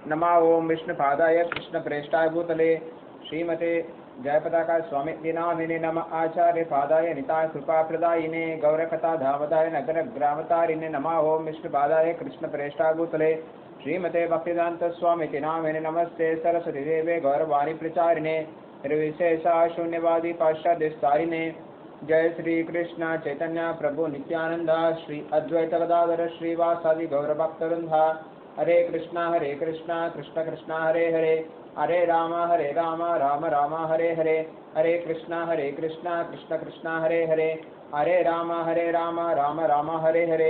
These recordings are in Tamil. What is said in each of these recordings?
नमा ओम विष्णुपादाय कृष्णप्रेष्ठाय भूतले श्रीमते जयपताका स्वामी दिनामिने नम आचार्य पादाय निताय कृपाप्रदायिने गौरकथा धामदाय नगर ग्रामतारिणे नमा ओम विष्णुपादाय कृष्णप्रेष्ठाय भूतले श्रीमते भक्तिदान्त स्वामी नामिने नमस्ते सरस्वती देवे गौरवाणी प्रचारिणे निर्विशेषा शून्यवादी पाश्चात्य जय श्री कृष्ण चैतन्य प्रभु नित्यानंद श्री अद्वैत गदाधर श्रीवासादि गौरभक्तवृंदा हरे कृष्णा हरे कृष्णा कृष्ण कृष्णा हरे हरे हरे राम हरे राम राम राम हरे हरे हरे कृष्णा हरे कृष्णा कृष्ण कृष्णा हरे हरे हरे राम हरे राम राम राम हरे हरे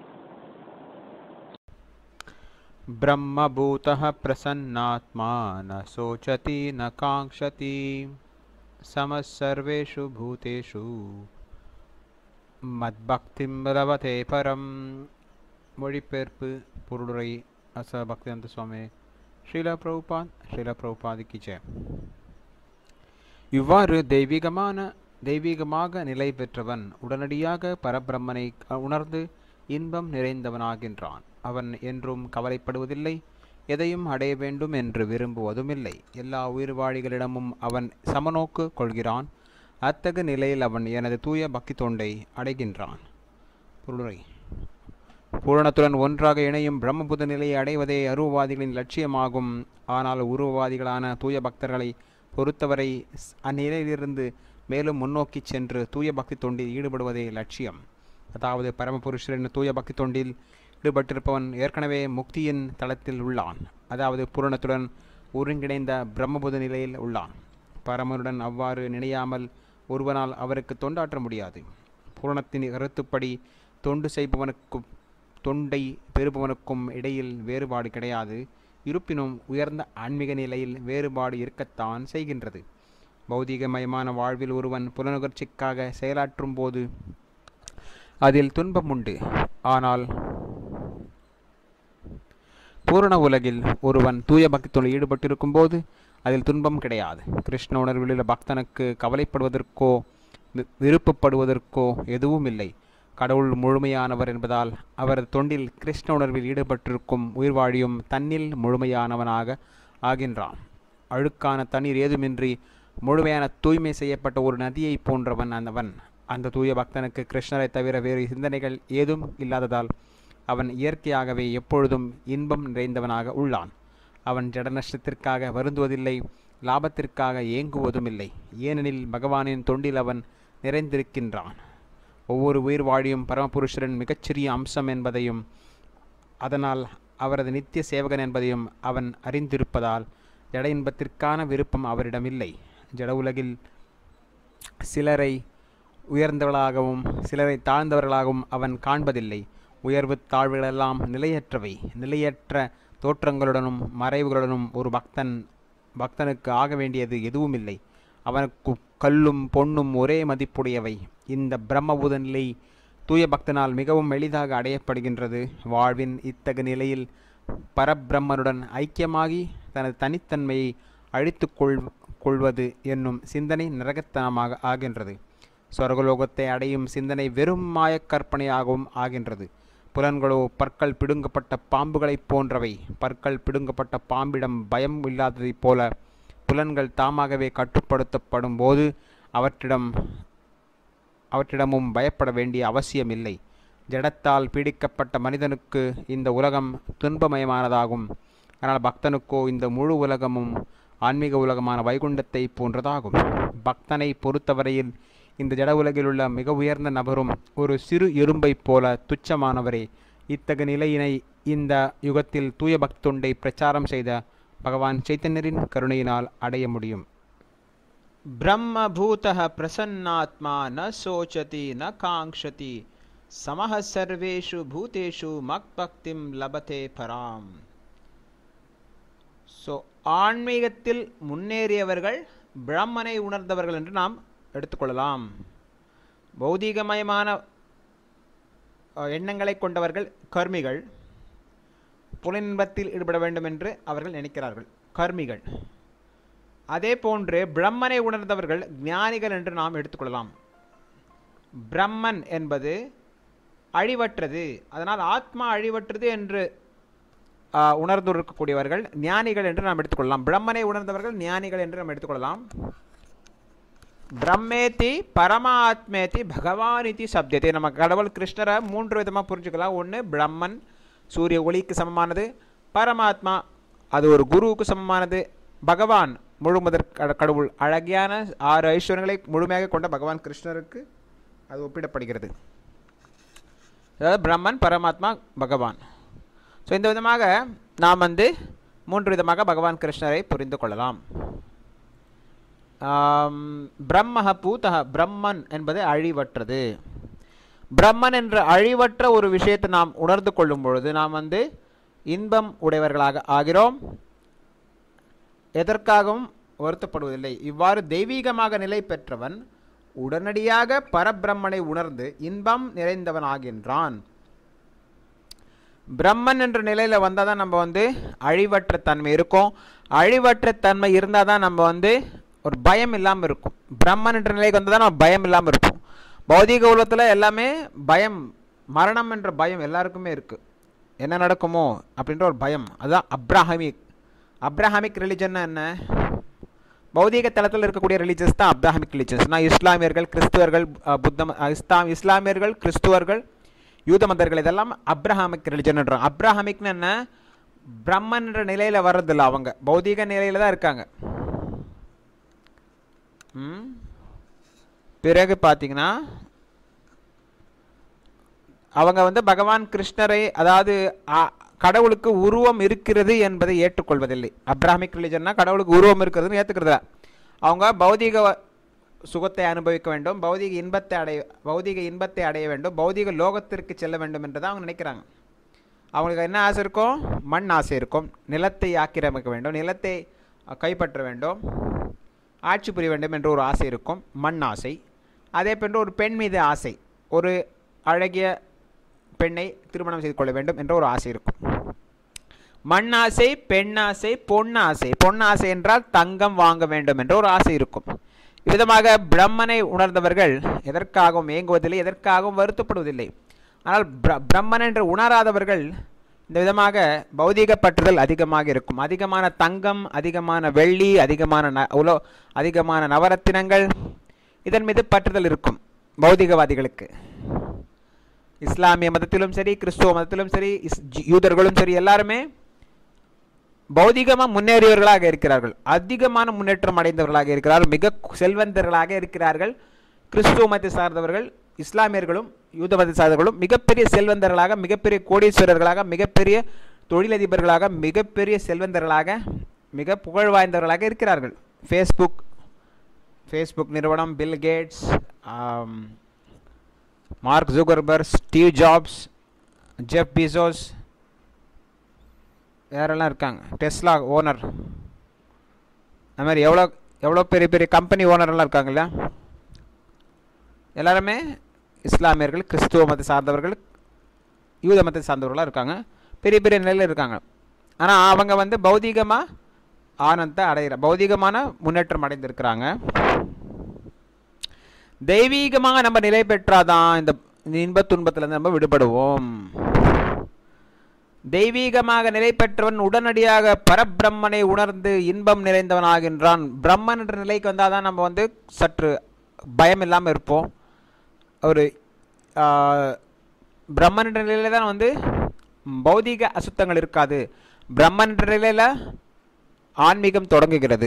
ब्रह्मभूतः प्रसन्नात्मा न शोचति न काङ्क्षति समः सर्वेषु भूतेषु மத்பக்திம் லபதே பரம் மொழிபெயர்ப்பு பொருளுரை அச பக்திவந்த சுவாமி ஸ்ரீல பிரபுபாத் ஸ்ரீல பிரபுபாதிக்கு ஜெய இவ்வாறு தெய்வீகமான தெய்வீகமாக நிலை பெற்றவன் உடனடியாக பரபிரம்மனை உணர்ந்து இன்பம் நிறைந்தவனாகின்றான் அவன் என்றும் கவலைப்படுவதில்லை எதையும் அடைய வேண்டும் என்று விரும்புவதுமில்லை எல்லா உயிர்வாழிகளிடமும் அவன் சமநோக்கு கொள்கிறான் அத்தகு நிலையில் அவன் எனது தூய பக்தி தொண்டை அடைகின்றான் பொருளுரை பூரணத்துடன் ஒன்றாக இணையும் பிரம்மபுத நிலையை அடைவதே அருவவாதிகளின் லட்சியமாகும் ஆனால் உருவவாதிகளான தூய பக்தர்களை பொறுத்தவரை அந்நிலையிலிருந்து மேலும் முன்னோக்கி சென்று தூய பக்தி தொண்டில் ஈடுபடுவதே லட்சியம் அதாவது பரமபுருஷரின் தூய பக்தி தொண்டில் ஈடுபட்டிருப்பவன் ஏற்கனவே முக்தியின் தளத்தில் உள்ளான் அதாவது பூரணத்துடன் ஒருங்கிணைந்த பிரம்மபுத நிலையில் உள்ளான் பரமனுடன் அவ்வாறு நினையாமல் ஒருவனால் அவருக்கு தொண்டாற்ற முடியாது பூரணத்தின் கருத்துப்படி தொண்டு செய்பவனுக்கும் தொண்டை பெறுபவனுக்கும் இடையில் வேறுபாடு கிடையாது இருப்பினும் உயர்ந்த ஆன்மீக நிலையில் வேறுபாடு இருக்கத்தான் செய்கின்றது பௌதிகமயமான வாழ்வில் ஒருவன் புலனுகர்ச்சிக்காக செயலாற்றும் போது அதில் துன்பம் உண்டு ஆனால் பூரண உலகில் ஒருவன் தூய பக்தித்துடன் ஈடுபட்டிருக்கும் போது அதில் துன்பம் கிடையாது கிருஷ்ண உணர்வில் உள்ள பக்தனுக்கு கவலைப்படுவதற்கோ விருப்பப்படுவதற்கோ எதுவும் இல்லை கடவுள் முழுமையானவர் என்பதால் அவரது தொண்டில் கிருஷ்ண உணர்வில் ஈடுபட்டிருக்கும் உயிர்வாழியும் தன்னில் முழுமையானவனாக ஆகின்றான் அழுக்கான தண்ணீர் ஏதுமின்றி முழுமையான தூய்மை செய்யப்பட்ட ஒரு நதியை போன்றவன் அந்தவன் அந்த தூய பக்தனுக்கு கிருஷ்ணரை தவிர வேறு சிந்தனைகள் ஏதும் இல்லாததால் அவன் இயற்கையாகவே எப்பொழுதும் இன்பம் நிறைந்தவனாக உள்ளான் அவன் ஜடநஷ்டத்திற்காக வருந்துவதில்லை லாபத்திற்காக ஏங்குவதும் இல்லை ஏனெனில் பகவானின் தொண்டில் அவன் நிறைந்திருக்கின்றான் ஒவ்வொரு உயிர் வாழியும் பரமபுருஷரின் மிகச்சிறிய அம்சம் என்பதையும் அதனால் அவரது நித்திய சேவகன் என்பதையும் அவன் அறிந்திருப்பதால் ஜட இன்பத்திற்கான விருப்பம் அவரிடமில்லை ஜட உலகில் சிலரை உயர்ந்தவர்களாகவும் சிலரை தாழ்ந்தவர்களாகவும் அவன் காண்பதில்லை உயர்வு தாழ்வுகளெல்லாம் நிலையற்றவை நிலையற்ற தோற்றங்களுடனும் மறைவுகளுடனும் ஒரு பக்தன் பக்தனுக்கு ஆக வேண்டியது எதுவும் இல்லை அவனுக்கு கல்லும் பொன்னும் ஒரே மதிப்புடையவை இந்த பிரம்மபூத நிலை தூய பக்தனால் மிகவும் எளிதாக அடையப்படுகின்றது வாழ்வின் இத்தகு நிலையில் பரபிரம்மனுடன் ஐக்கியமாகி தனது தனித்தன்மையை அழித்து கொள் கொள்வது என்னும் சிந்தனை நரகத்தனமாக ஆகின்றது சொர்க்கலோகத்தை அடையும் சிந்தனை வெறும் மாயக்கற்பனையாகவும் ஆகின்றது புலன்களோ பற்கள் பிடுங்கப்பட்ட பாம்புகளைப் போன்றவை பற்கள் பிடுங்கப்பட்ட பாம்பிடம் பயம் இல்லாததைப் போல புலன்கள் தாமாகவே கட்டுப்படுத்தப்படும் போது அவற்றிடம் அவற்றிடமும் பயப்பட வேண்டிய அவசியமில்லை ஜடத்தால் பீடிக்கப்பட்ட மனிதனுக்கு இந்த உலகம் துன்பமயமானதாகும் ஆனால் பக்தனுக்கோ இந்த முழு உலகமும் ஆன்மீக உலகமான வைகுண்டத்தை போன்றதாகும் பக்தனை பொறுத்தவரையில் இந்த ஜட உலகில் உள்ள மிக உயர்ந்த நபரும் ஒரு சிறு எறும்பைப் போல துச்சமானவரே இத்தகு நிலையினை இந்த யுகத்தில் தூய பக்தொண்டை பிரச்சாரம் செய்த பகவான் சைத்தன்யரின் கருணையினால் அடைய முடியும் ब्रह्मभूतः प्रसन्नात्मा न शोचति न काङ्क्षति समः सर्वेषु भूतेषु मक्பக்திம் லபதே பராம் ஸோ ஆன்மீகத்தில் முன்னேறியவர்கள் பிரம்மனை உணர்ந்தவர்கள் என்று நாம் எடுத்துக்கொள்ளலாம் பௌதீகமயமான அஹ், எண்ணங்களை கொண்டவர்கள் கர்மிகள் புலனின்பத்தில் ஈடுபட வேண்டும் என்று அவர்கள் நினைக்கிறார்கள் கர்மிகள் அதே போன்று பிரம்மனை உணர்ந்தவர்கள் ஞானிகள் என்று நாம் எடுத்துக்கொள்ளலாம் பிரம்மன் என்பது அழிவற்றது அதனால் ஆத்மா அழிவற்றது என்று ஆ, உணர்ந்து இருக்கக்கூடியவர்கள் ஞானிகள் என்று நாம் எடுத்துக்கொள்ளலாம் பிரம்மனை உணர்ந்தவர்கள் ஞானிகள் என்று நாம் எடுத்துக்கொள்ளலாம் பிரம்மேதி பரமாத்மேதி பகவான் இதி சப்தத்தை நம்ம கடவுள் கிருஷ்ணரை மூன்று விதமாக புரிஞ்சுக்கலாம் ஒன்று பிரம்மன் சூரிய ஒளிக்கு சமமானது பரமாத்மா அது ஒரு குருவுக்கு சமமானது பகவான் முழுமுதற் கட- கடவுள் அழகியான ஆறு ஐஸ்வர்யங்களை முழுமையாக கொண்ட பகவான் கிருஷ்ணருக்கு அது ஒப்பிடப்படுகிறது அதாவது பிரம்மன் பரமாத்மா பகவான் ஸோ இந்த விதமாக நாம் வந்து மூன்று விதமாக பகவான் கிருஷ்ணரை புரிந்து கொள்ளலாம் ஆம், பிரம்மஹ பூதஹ பிரம்மன் என்பது அழிவற்றது பிரம்மன் என்ற அழிவற்ற ஒரு விஷயத்தை நாம் உணர்ந்து கொள்ளும் பொழுது நாம் வந்து இன்பம் உடையவர்களாக ஆகிறோம் எதற்காகவும் வருத்தப்படுவதில்லை இவ்வாறு தெய்வீகமாக நிலை பெற்றவன் உடனடியாக பரபிரம்மனை உணர்ந்து இன்பம் நிறைந்தவனாகின்றான் பிரம்மன் என்ற நிலையில் வந்தால் தான் நம்ம வந்து அழிவற்ற தன்மை இருக்கும் அழிவற்ற தன்மை இருந்தால் தான் நம்ம வந்து ஒரு பயம் இல்லாமல் இருக்கும் பிரம்மன் என்ற நிலைக்கு வந்தால் தான் நம்ம பயம் இல்லாமல் இருப்போம் பௌதீக உலகத்தில் எல்லாமே பயம் மரணம் என்ற பயம் எல்லாருக்குமே இருக்குது என்ன நடக்குமோ அப்படின்ற ஒரு பயம் அதுதான் அப்ராஹமிக் அப்ராஹமிக் ரிலிஜன் என்ன பௌதீக தளத்தில் இருக்கக்கூடிய ரிலீஜியஸ் தான் அப்ராஹமிக் ரிலீஜியஸ் நான் இஸ்லாமியர்கள் கிறிஸ்துவர்கள் அஹ், புத்தம் அஹ், இஸ்லாம் இஸ்லாமியர்கள் கிறிஸ்துவர்கள் யூத மதர்கள் இதெல்லாம் அப்ரஹாமிக் ரிலிஜன்ன்றாங்க அப்ரஹாமிக்னு என்ன பிரம்மன் என்ற நிலையில் வர்றதில்ல அவங்க பௌதீக நிலையில் தான் இருக்காங்க ம். பிறகு பார்த்தீங்கன்னா அவங்க வந்து பகவான் கிருஷ்ணரை அதாவது அ- கடவுளுக்கு உருவம் இருக்கிறது என்பதை ஏற்றுக்கொள்வதில்லை அப்ராஹிக் ரிலிஜன்னா கடவுளுக்கு உருவம் இருக்கிறதுன்னு ஏற்றுக்கிறதில்ல அவங்க பௌதீக வ- சுகத்தை அனுபவிக்க வேண்டும் பௌதீக இன்பத்தை அடைய பௌதீக இன்பத்தை அடைய வேண்டும் பௌதீக லோகத்திற்கு செல்ல வேண்டும் என்று தான் அவங்க நினைக்கிறாங்க அவங்களுக்கு என்ன ஆசை இருக்கும் மண் ஆசை இருக்கும் நிலத்தை ஆக்கிரமிக்க வேண்டும் நிலத்தை அஹ், கைப்பற்ற வேண்டும் ஆட்சி புரிய வேண்டும் என்ற ஒரு ஆசை இருக்கும் மண் ஆசை அதே போன்று ஒரு பெண் மீது ஆசை ஒரு அழகிய பெண்ணை திருமணம் செய்து கொள்ள வேண்டும் என்ற ஒரு ஆசை இருக்கும் மண் ஆசை பெண் ஆசை பொன் ஆசை பொன் ஆசை என்றால் தங்கம் வாங்க வேண்டும் என்ற ஒரு ஆசை இருக்கும் இவ்விதமாக பிரம்மனை உணர்ந்தவர்கள் எதற்காகவும் ஏங்குவதில்லை எதற்காகவும் வருத்தப்படுவதில்லை ஆனால் பிர பிரம்மன் என்று உணராதவர்கள் இந்த விதமாக பௌதீக பற்றுதல் அதிகமாக இருக்கும் அதிகமான தங்கம் அதிகமான வெள்ளி அதிகமான ந உலோ அதிகமான நவரத்தினங்கள் இதன் மீது பற்றுதல் இருக்கும் பௌதிகவாதிகளுக்கு இஸ்லாமிய மதத்திலும் சரி கிறிஸ்துவ மதத்திலும் சரி இஸ் ஜி- யூதர்களும் சரி எல்லாருமே பௌதிகமாக முன்னேறியவர்களாக இருக்கிறார்கள் அதிகமான முன்னேற்றம் அடைந்தவர்களாக இருக்கிறார்கள் மிக கு- செல்வந்தர்களாக இருக்கிறார்கள் கிறிஸ்துவ மதத்தை சார்ந்தவர்கள் இஸ்லாமியர்களும் யூத மதத்தை சார்ந்தவர்களும் மிகப்பெரிய செல்வந்தர்களாக மிகப்பெரிய கோடீஸ்வரர்களாக மிகப்பெரிய தொழிலதிபர்களாக மிகப்பெரிய செல்வந்தர்களாக மிக புகழ் வாய்ந்தவர்களாக இருக்கிறார்கள் ஃபேஸ்புக் ஃபேஸ்புக் நிறுவனம் பில் கேட்ஸ் ஆம், Mark Zuckerberg Steve Jobs Jeff Bezos யாரெல்லாம் இருக்காங்க டெஸ்லா ஓனர் அந்த மாதிரி எவ்வளோ எவ்வளோ பெரிய பெரிய கம்பெனி ஓனரெல்லாம் இருக்காங்கல்ல எல்லாருமே இஸ்லாமியர்கள் கிறிஸ்துவ மதத்தை சார்ந்தவர்கள் யூத மதத்தை சார்ந்தவர்களாக இருக்காங்க பெரிய பெரிய நிலையில் இருக்காங்க ஆனால் அவங்க வந்து பௌதீகமாக ஆனந்தத்தை அடைகிற பௌதீகமான முன்னேற்றம் அடைந்திருக்கிறாங்க தெய்வீகமாக நம்ம நிலை பெற்றாதான் இந்த இன்பத் துன்பத்திலிருந்து நம்ம விடுபடுவோம் தெய்வீகமாக நிலை பெற்றவன் உடனடியாக பரபிரம்மனை உணர்ந்து இன்பம் நிறைந்தவனாகின்றான் பிரம்மன் என்ற நிலைக்கு வந்தால் தான் நம்ம வந்து சற்று பயம் இல்லாமல் இருப்போம் ஒரு ஆ, பிரம்மன் என்ற நிலையில் தான் வந்து பௌதீக அசுத்தங்கள் இருக்காது பிரம்மன் என்ற நிலையில் ஆன்மீகம் தொடங்குகிறது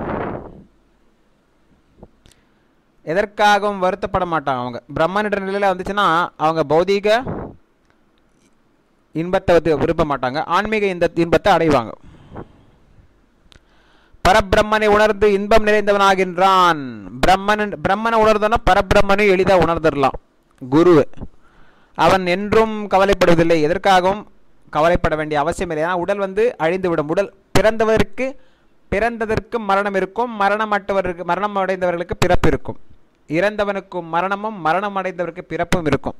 எதற்காகவும் வருத்தப்பட மாட்டாங்க அவங்க பிரம்மன் என்ற நிலையில் வந்துச்சுன்னா அவங்க பௌதீக இன்பத்தை வந்து விரும்ப மாட்டாங்க ஆன்மீக இந்த இன்பத்தை அடைவாங்க பரபிரம்மனை உணர்ந்து இன்பம் நிறைந்தவனாகின்றான் பிரம்மன் பிரம்மனை உணர்ந்தோன்னா பரபிரம்மனை எளிதாக உணர்ந்துடலாம் குரு அவன் என்றும் கவலைப்படுவதில்லை எதற்காகவும் கவலைப்பட வேண்டிய அவசியம் இல்லை ஏன்னா உடல் வந்து அழிந்துவிடும் உடல் பிறந்தவருக்கு பிறந்ததற்கு மரணம் இருக்கும் மரணமற்றவருக்கு மரணம் அடைந்தவர்களுக்கு பிறப்பு இருக்கும் இறந்தவனுக்கும் மரணமும் மரணம் அடைந்தவருக்கு பிறப்பும் இருக்கும்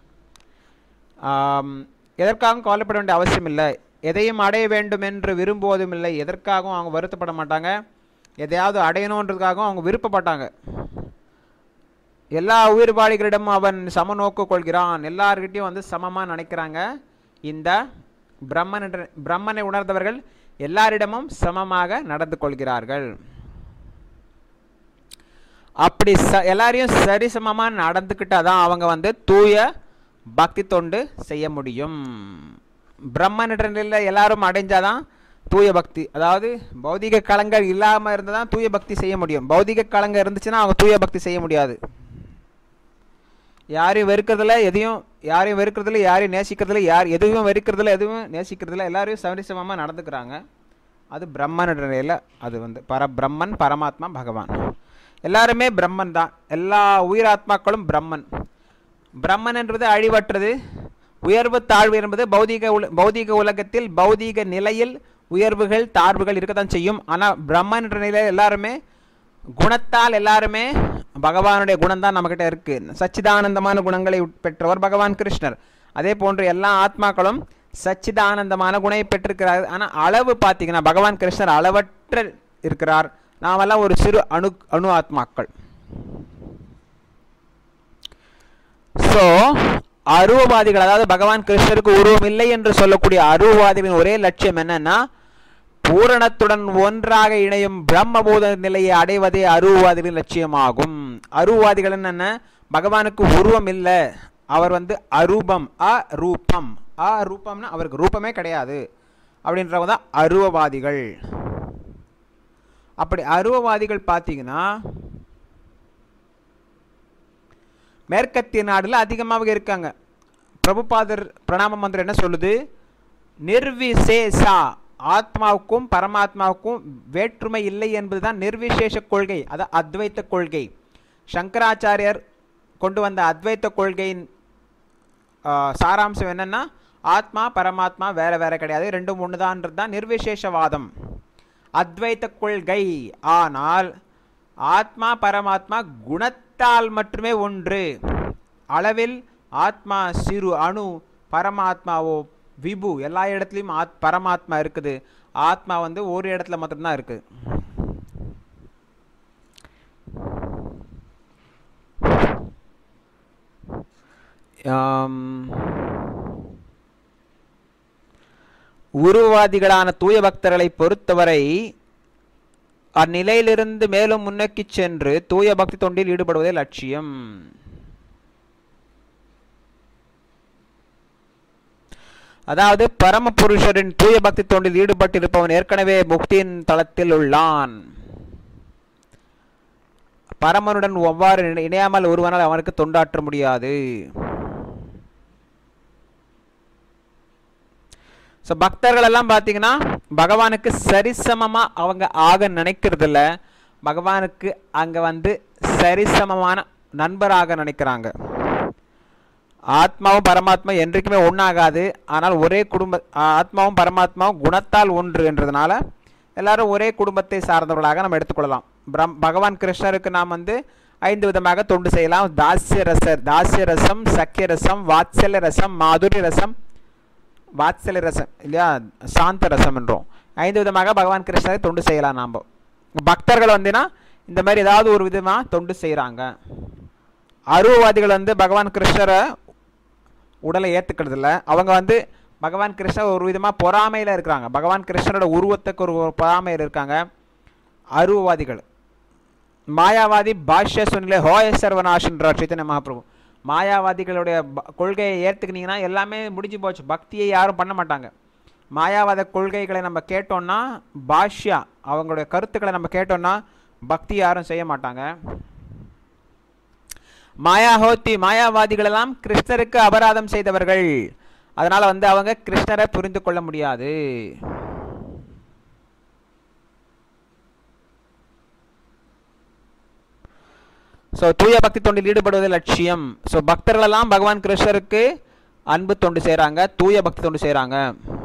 ஆம், எதற்காகவும் கவலைப்பட வேண்டிய அவசியம் இல்லை எதையும் அடைய வேண்டும் என்று விரும்புவதும் இல்லை எதற்காகவும் அவங்க வருத்தப்பட மாட்டாங்க எதையாவது அடையணுன்றதுக்காகவும் அவங்க விருப்பப்பட்டாங்க எல்லா உயிர்வாளிகளிடமும் அவன் சமநோக்கு கொள்கிறான் எல்லார்கிட்டையும் வந்து சமமாக நினைக்கிறாங்க இந்த பிரம்மன் என்ற பிரம்மனை உணர்ந்தவர்கள் எல்லாரிடமும் சமமாக நடந்து கொள்கிறார்கள் அப்படி ச எல்லாரையும் சரிசமமாக நடந்துக்கிட்டாதான் அவங்க வந்து தூய பக்தி தொண்டு செய்ய முடியும் பிரம்மன் என்ற நிலையில் எல்லாரும் அடைஞ்சாதான் தூய பக்தி அதாவது பௌதிக களங்கள் இல்லாமல் இருந்தால் தான் தூய பக்தி செய்ய முடியும் பௌதிக களங்கள் இருந்துச்சுன்னா அவங்க தூய பக்தி செய்ய முடியாது யாரையும் வெறுக்கிறதுல எதையும் யாரையும் வெறுக்கிறதுல யாரையும் நேசிக்கிறதுல யார் எதுவும் வெறுக்கிறதுல எதுவும் நேசிக்கிறதுல எல்லாரையும் சரிசமமாக நடந்துக்கிறாங்க அது பிரம்மன் என்ற நிலையில் அது வந்து பர பிரம்மன் பரமாத்மா பகவான் எல்லாருமே பிரம்மன் தான் எல்லா உயிராத்மாக்களும் பிரம்மன் பிரம்மன் என்பது அழிவற்றது உயர்வு தாழ்வு என்பது பௌதீக உல பௌதீக உலகத்தில் பௌதீக நிலையில் உயர்வுகள் தாழ்வுகள் இருக்கத்தான் செய்யும் ஆனால் பிரம்மன் என்ற நிலையில் எல்லாருமே குணத்தால் எல்லாருமே பகவானுடைய குணம் தான் நம்மக்கிட்ட இருக்கு சச்சிதானந்தமான குணங்களை பெற்றவர் பகவான் கிருஷ்ணர் அதே போன்று எல்லா ஆத்மாக்களும் சச்சிதானந்தமான குணை பெற்றிருக்கிறார் ஆனால் அளவு பார்த்தீங்கன்னா பகவான் கிருஷ்ணர் அளவற்ற இருக்கிறார் நாமெல்லாம் ஒரு சிறு அணு அணு ஆத்மாக்கள் ஸோ அருவவாதிகள் அதாவது பகவான் கிருஷ்ணருக்கு உருவம் இல்லை என்று சொல்லக்கூடிய அருவவாதிகளின் ஒரே லட்சியம் என்னன்னா பூரணத்துடன் ஒன்றாக இணையும் பிரம்மபூத நிலையை அடைவதே அருவவாதிகளின் லட்சியமாகும் அருவவாதிகள் என்னென்ன பகவானுக்கு உருவம் இல்லை அவர் வந்து அரூபம் அரூபம் அரூபம்னா அவருக்கு ரூபமே கிடையாது அப்படின்றவங்க தான் அருவவாதிகள் அப்படி அருவவாதிகள் பார்த்தீங்கன்னா மேற்கத்திய நாடுல அதிகமாக இருக்காங்க பிரபுபாதர் பிரணாம மந்திரம் என்ன சொல்லுது நிர்விசேஷா ஆத்மாவுக்கும் பரமாத்மாவுக்கும் வேற்றுமை இல்லை என்பதுதான் நிர்விசேஷ கொள்கை அது அத்வைத்த கொள்கை சங்கராச்சாரியர் கொண்டு வந்த அத்வைத்த கொள்கையின் ஆ, சாராம்சம் என்னன்னா ஆத்மா பரமாத்மா வேற வேற கிடையாது ரெண்டும் ஒன்று தான்றது தான் நிர்விசேஷவாதம் அத்வைத்த கொள்கை ஆனால் ஆத்மா பரமாத்மா குணத்தால் மட்டுமே ஒன்று அளவில் ஆத்மா சிறு அணு பரமாத்மாவோ விபு எல்லா இடத்துலையும் ஆத் பரமாத்மா இருக்குது ஆத்மா வந்து ஒரு இடத்துல மட்டும்தான் இருக்குது ஆம், உருவாதிகளான தூய பக்தர்களை பொறுத்தவரை அந்நிலையிலிருந்து மேலும் முன்னோக்கி சென்று தூய பக்தி தொண்டில் ஈடுபடுவதே லட்சியம் அதாவது பரமபுருஷரின் தூய பக்தி தொண்டில் ஈடுபட்டிருப்பவன் ஏற்கனவே முக்தியின் தளத்தில் உள்ளான் பரமனுடன் ஒவ்வாறு இணை- இணையாமல் ஒருவனால் அவனுக்கு தொண்டாற்ற முடியாது ஸோ பக்தர்கள் எல்லாம் பார்த்தீங்கன்னா பகவானுக்கு சரிசமமாக அவங்க ஆக நினைக்கிறதில்ல பகவானுக்கு அங்கே வந்து சரிசமமான நண்பராக நினைக்கிறாங்க ஆத்மாவும் பரமாத்மா என்றைக்குமே ஒன்றாகாது ஆனால் ஒரே குடும்ப ஆத்மாவும் பரமாத்மாவும் குணத்தால் ஒன்று என்றதுனால எல்லாரும் ஒரே குடும்பத்தை சார்ந்தவர்களாக நம்ம எடுத்துக்கொள்ளலாம் பிரம் பகவான் கிருஷ்ணருக்கு நாம் வந்து ஐந்து விதமாக தொண்டு செய்யலாம் தாஸ்ய ரசர் தாஸ்ய ரசம் சக்கிய ரசம் வாத்சல்ய ரசம் மாதுரி ரசம் வாத்சல்ய ரசம் இல்லையா சாந்த ரசம் என்றோம் ஐந்து விதமாக பகவான் கிருஷ்ணரை தொண்டு செய்யலாம் நாம் பக்தர்கள் வந்துன்னா இந்த மாதிரி ஏதாவது ஒரு விதமாக தொண்டு செய்கிறாங்க அருவவாதிகள் வந்து பகவான் கிருஷ்ணரை உடலை ஏற்றுக்கிறது இல்ல அவங்க வந்து பகவான் கிருஷ்ணர் ஒரு விதமாக பொறாமையில் இருக்கிறாங்க பகவான் கிருஷ்ணரோட உருவத்துக்கு ஒரு ஒரு பொறாமையில் இருக்காங்க அருவவாதிகள் மாயாவாதி பாஷ்ய சுனிலே ஹோய சர்வநாஷ்ன்றார் சைத்தன்ய மகாபிரபு மாயாவாதிகளுடைய ப- கொள்கையை ஏற்றுக்கினீங்கன்னா எல்லாமே முடிஞ்சு போச்சு பக்தியை யாரும் பண்ண மாட்டாங்க மாயாவாத கொள்கைகளை நம்ம கேட்டோம்னா பாஷ்யா அவங்களுடைய கருத்துக்களை நம்ம கேட்டோம்னா பக்தி யாரும் செய்ய மாட்டாங்க மாயாஹோத்தி மாயாவாதிகள் எல்லாம் கிருஷ்ணருக்கு அபராதம் செய்தவர்கள் அதனால வந்து அவங்க கிருஷ்ணரை புரிந்து கொள்ள முடியாது ஸோ தூய பக்தி தொண்டில் ஈடுபடுவது லட்சியம் ஸோ பக்தர்கள் எல்லாம் பகவான் கிருஷ்ணருக்கு அன்பு தொண்டு செய்கிறாங்க தூய பக்தி தொண்டு செய்கிறாங்க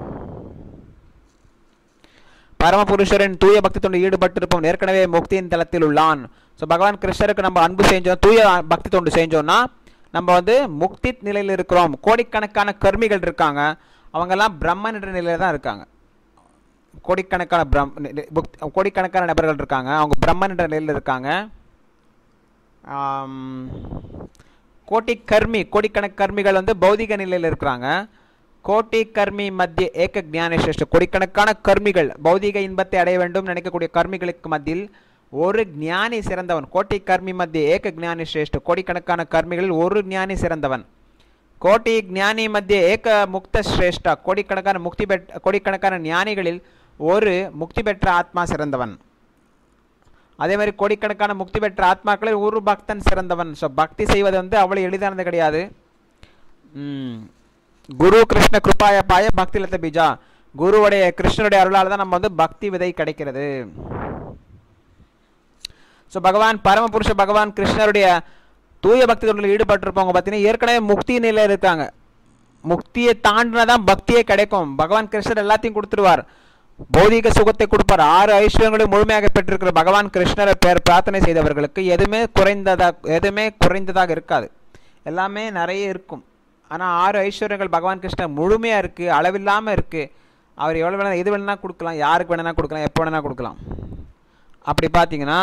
பரமபுருஷரின் தூய பக்தி தொண்டு ஈடுபட்டிருப்போம் ஏற்கனவே முக்தியின் தளத்தில் உள்ளான் ஸோ பகவான் கிருஷ்ணருக்கு நம்ம அன்பு செஞ்சோம் தூய பக்தி தொண்டு செஞ்சோம்னா நம்ம வந்து முக்தி நிலையில் இருக்கிறோம் கோடிக்கணக்கான கர்மிகள் இருக்காங்க அவங்கெல்லாம் பிரம்மன் என்ற நிலையில் தான் இருக்காங்க கோடிக்கணக்கான பிரம் நி- நி- புக்- கோடிக்கணக்கான நபர்கள் இருக்காங்க அவங்க பிரம்மன் என்ற நிலையில் இருக்காங்க ஆம், கோடி கர்மி கோடிக்கணக்கு கர்மிகள் வந்து பௌதிக நிலையில் இருக்கிறாங்க கோட்டி கர்மி மத்திய ஏக ஞான சிரேஷ்ட கோடிக்கணக்கான கர்மிகள் பௌதிக இன்பத்தை அடைய வேண்டும் நினைக்கக்கூடிய கர்மிகளுக்கு மத்தியில் ஒரு ஞானி சிறந்தவன் கோட்டி கர்மி மத்திய ஏக ஞானி சிரேஷ்ட கோடிக்கணக்கான கர்மிகளில் ஒரு ஞானி சிறந்தவன் கோட்டி ஞானி மத்திய ஏக முக்த சிரேஷ்டா கோடிக்கணக்கான முக்தி பெற் கோடிக்கணக்கான ஞானிகளில் ஒரு முக்தி பெற்ற ஆத்மா சிறந்தவன் அதே மாதிரி கோடிக்கணக்கான முக்தி பெற்ற ஆத்மாக்களில் ஒரு பக்தன் சிறந்தவன் ஸோ பக்தி செய்வது வந்து அவ்வளோ எளிதானது கிடையாது ம். குரு கிருஷ்ண கிருபாய பாய பக்தி லத்த பீஜா குருவுடைய கிருஷ்ணருடைய அருளால் தான் நம்ம வந்து பக்தி விதை கிடைக்கிறது ஸோ பகவான் பரமபுருஷ பகவான் கிருஷ்ணருடைய தூய பக்தி தொண்டில் ஈடுபட்டிருப்பவங்க பார்த்தீங்கன்னா ஏற்கனவே முக்தி நிலையில் இருக்காங்க முக்தியை தாண்டினா தான் பக்தியே கிடைக்கும் பகவான் கிருஷ்ணர் எல்லாத்தையும் கொடுத்துருவார் பௌதீக சுகத்தை கொடுப்பார் ஆறு ஐஸ்வர்யங்களையும் முழுமையாக பெற்றிருக்கிற பகவான் கிருஷ்ணரை பேர் பிரார்த்தனை செய்தவர்களுக்கு எதுவுமே குறைந்ததாக எதுவுமே குறைந்ததாக இருக்காது எல்லாமே நிறைய இருக்கும் ஆனால் ஆறு ஐஸ்வர்யங்கள் பகவான் கிருஷ்ணர் முழுமையாக இருக்குது அளவில்லாமல் இருக்குது அவர் எவ்வளோ வேணா எது வேணா கொடுக்கலாம் யாருக்கு வேணா கொடுக்கலாம் எப்போ வேணா கொடுக்கலாம் அப்படி பார்த்தீங்கன்னா